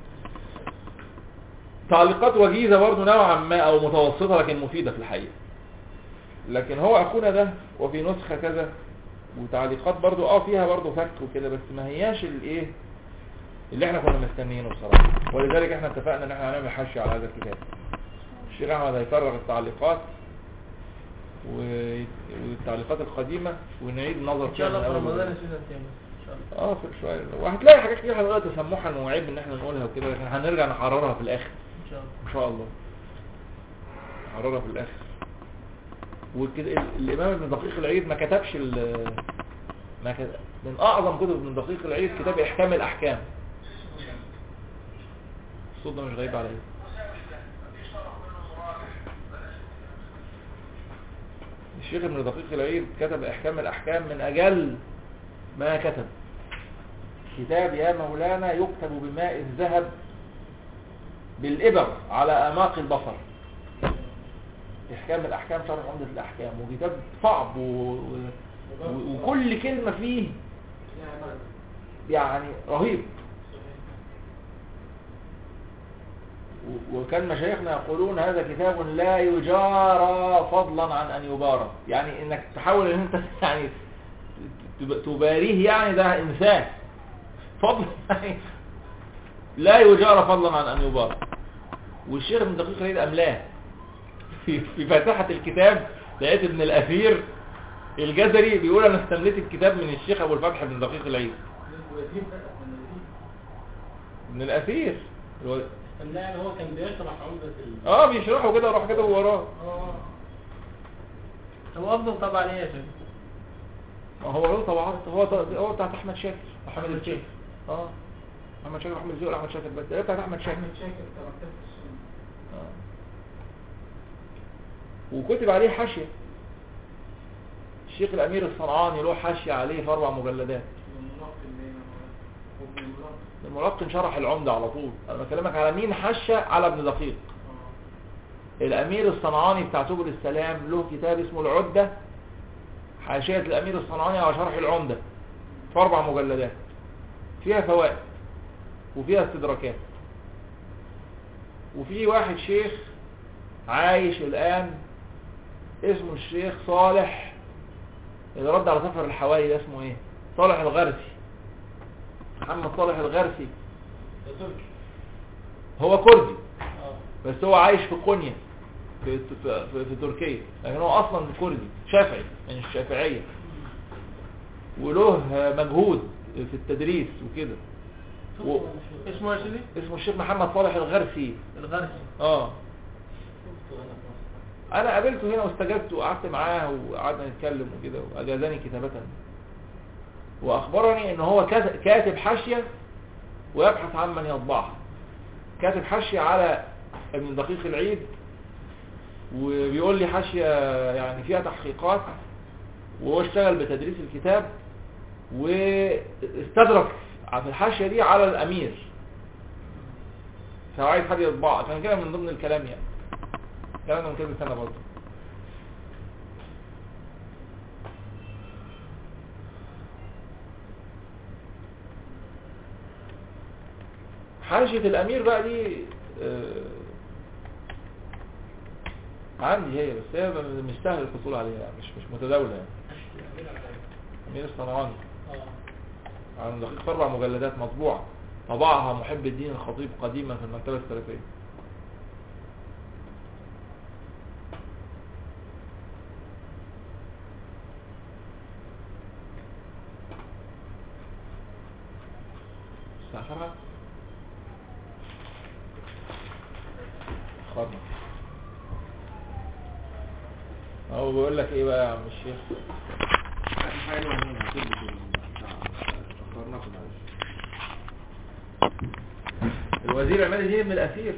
تعليقات وجيزة برضه نوعا ما او متوسطة لكن مفيدة في الحقيقة لكن هو اخونا ده وفي نسخة كذا وتعليقات برضه اه فيها برضه فك وكده بس ما هياش الايه اللي احنا كنا مستنيينه بصراحة ولذلك احنا اتفقنا ان احنا هنعمل حشي على هذا الكتاب الشيخ احمد هيفرغ التعليقات و- والتعليقات القديمة ونعيد النظر ان شاء الله فيها في من أول رمضان وجديد. سيزون تاني ان شاء الله اه في شوية وهتلاقي حاجات كتير هتبقى تسمحا وعيب ان احنا نقولها وكده لكن هنرجع نحررها في الاخر ان شاء الله ان شاء الله نحررها في الاخر وكده ال- الامام ابن دقيق العيد ما كتبش ال ما كتب من اعظم كتب ابن دقيق العيد كتاب احكام الاحكام الصوت ده مش غريب عليا الشيخ ابن دقيق العيد كتب احكام الاحكام من اجل ما كتب كتاب يا مولانا يكتب بماء الذهب بالإبر على أماق البصر إحكام الأحكام شرح عمدة الأحكام وكتاب صعب و... و... و... وكل كلمة فيه يعني رهيب و- وكان مشايخنا يقولون هذا كتاب لا يجارى فضلا عن أن يبارى يعني إنك تحاول أن أنت يعني تب- تباريه يعني ده إنسان فضلا يعني لا يجارى فضلا عن أن يبارى والشيخ ابن دقيق العيد أملاه في, في فاتحة الكتاب لقيت ابن الأثير الجزري بيقول أنا استمليت الكتاب من الشيخ أبو الفتح ابن دقيق العيد ابن الأثير اللي هو- يعني هو كان بيشرح عمدة ال... اه بيشرحوا كده وراح كده وراه اه هو افضل طبعا ايه يا شيخ ما هو له طبعات هو ط- هو بتاعت احمد شاكر احمد أحمد الشيخ اه احمد شاكر احمد زويل احمد شاكر بس ده بتاعت احمد شاكر شاكر كمكتبة السنة آه. وكتب عليه حاشية الشيخ الامير الصنعاني له حاشية عليه في اربع مجلدات والمناقل بين وابن المناقل الملقن شرح العمدة على طول انا بكلمك على مين حاشية على ابن دقيق اه الامير الصنعاني بتاع سبل السلام له كتاب اسمه العدة حاشية الامير الصنعاني على شرح العمدة في اربع مجلدات فيها فوائد وفيها استدراكات وفي واحد شيخ عايش الان اسمه الشيخ صالح اللي رد على سفر الحوالي ده اسمه ايه صالح الغرسي محمد صالح الغرسي ده تركي هو كردي اه بس هو عايش في قونيا في, في, في, في تركيا لكن هو اصلا كردي شافعي من الشافعية وله مجهود في التدريس وكده و- اسمه يا سيدي اسمه الشيخ محمد صالح الغرسي الغرسي اه شفته انا في مصر انا قابلته هنا واستجبت وقعدت معاه وقعدنا نتكلم وكده واجازني كتابة واخبرني ان هو كات- كاتب حاشية ويبحث عن من يطبعها كاتب حاشية على ابن دقيق العيد وبيقول لي حاشية يعني فيها تحقيقات وهو اشتغل بتدريس الكتاب واستدرك في الحاشية دي على الامير فهو عايز حد يطبعها كان كده من ضمن الكلام يعني الكلام ده من كذا سنة برضه حاشية الأمير بقى دي آه، عندي هي بس هي مش سهل الحصول عليها يعني مش مش متداولة يعني أمير الصنعاني اه عن دقيقة أربع مجلدات مطبوعة طبعها محب الدين الخطيب قديما في المكتبة السلفية الساعة سبعة خرنا هو بيقول لك ايه بقى يا عم الشيخ حاجة مهمة هتلبس أخرناكم معلش الوزير عماد الدين بن الأثير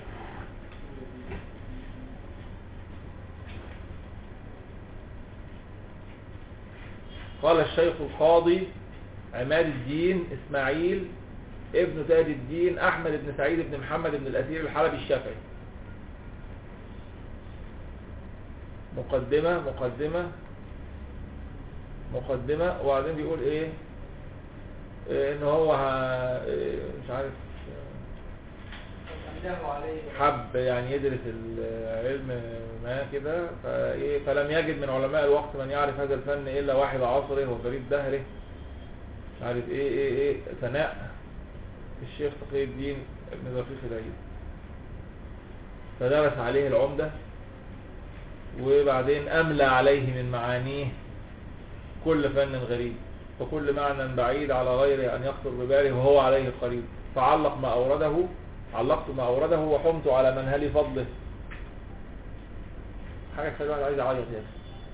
قال الشيخ القاضي عماد الدين إسماعيل ابن تاج الدين أحمد بن سعيد بن محمد بن الأثير الحلبي الشافعي مقدمة مقدمة مقدمة وبعدين بيقول ايه إيه ان هو ه- إيه مش عارف أنده عليه حب يعني يدرس العلم ما كده فايه فلم يجد من علماء الوقت من يعرف هذا الفن الا واحد عصره وفريد دهره مش عارف ايه ايه ايه ثناء الشيخ تقي الدين ابن دقيق العيد فدرس عليه العمدة وبعدين أملى عليه من معانيه كل فن غريب فكل معنى بعيد على غيره أن يخطر بباله وهو عليه قريب فعلق ما أورده علقت ما أورده وحمت على منهل فضله حاجة تخلي الواحد عايز يعيط يعني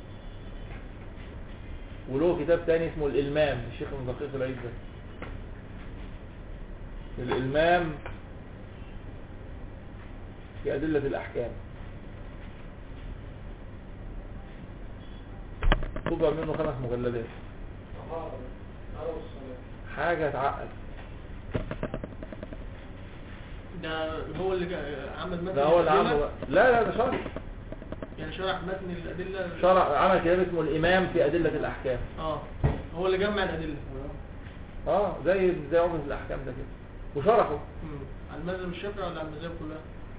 وله كتاب تاني اسمه الإلمام الشيخ من دقيق العيد ده الإلمام في أدلة الأحكام طبع منه خمس مجلدات طهارة طهارة والصلاة حاجة تعقد ده هو اللي جا- عمل متن ده هو اللي الأدلة؟ عمله بقى لا لا ده شرح يعني شرح متن الأدلة شرح عمل كتاب اسمه الإمام في أدلة الأحكام اه هو اللي جمع الأدلة اه زي زي عمدة الأحكام ده كده وشرحه مم. على المذهب الشافعي ولا على المذاهب كلها؟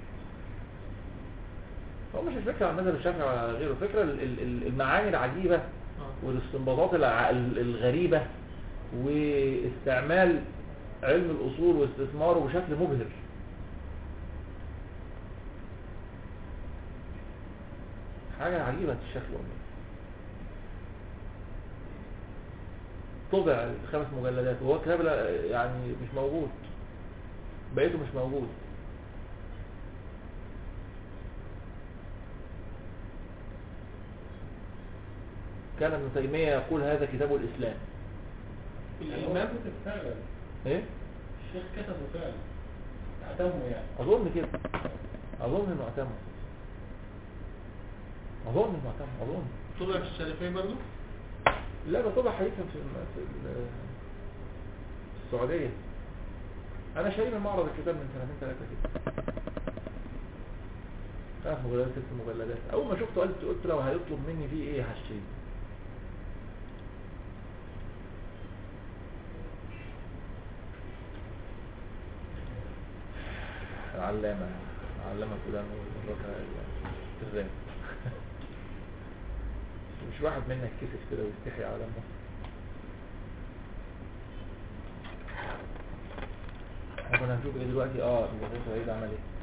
هو مش الفكرة على المذهب الشافعي ولا على غيره الفكرة ال- ال- ال- المعاني العجيبة اه والاستنباطات الع- ال- الغريبة واستعمال علم الأصول واستثماره بشكل مبهر حاجة عجيبة الشكل والله طبع خمس مجلدات وهو كتاب لا- يعني مش موجود بقيته مش موجود كان ابن تيمية يقول هذا كتاب الإسلام الإمام كتب فعلا ايه الشيخ كتبه فعلا اعتمه يعني اظن كده اظن انه اعتمد اظن انه اعتمد اظن طلع في السلفية برضو؟ لا ده طبع حديثا في الم- في ال- في السعودية انا شاري من معرض الكتاب من سنتين ثلاثة كده خمس مجلدات ست مجلدات اول ما شفته قلت قلت لو هيطلب مني فيه ايه هشتري العلامة العلامة فلان الرزاق مش واحد منا يتكسف كده ويستحي على مصر كنا هنشوف ايه دلوقتي اه ابن دقيق العيد عمل ايه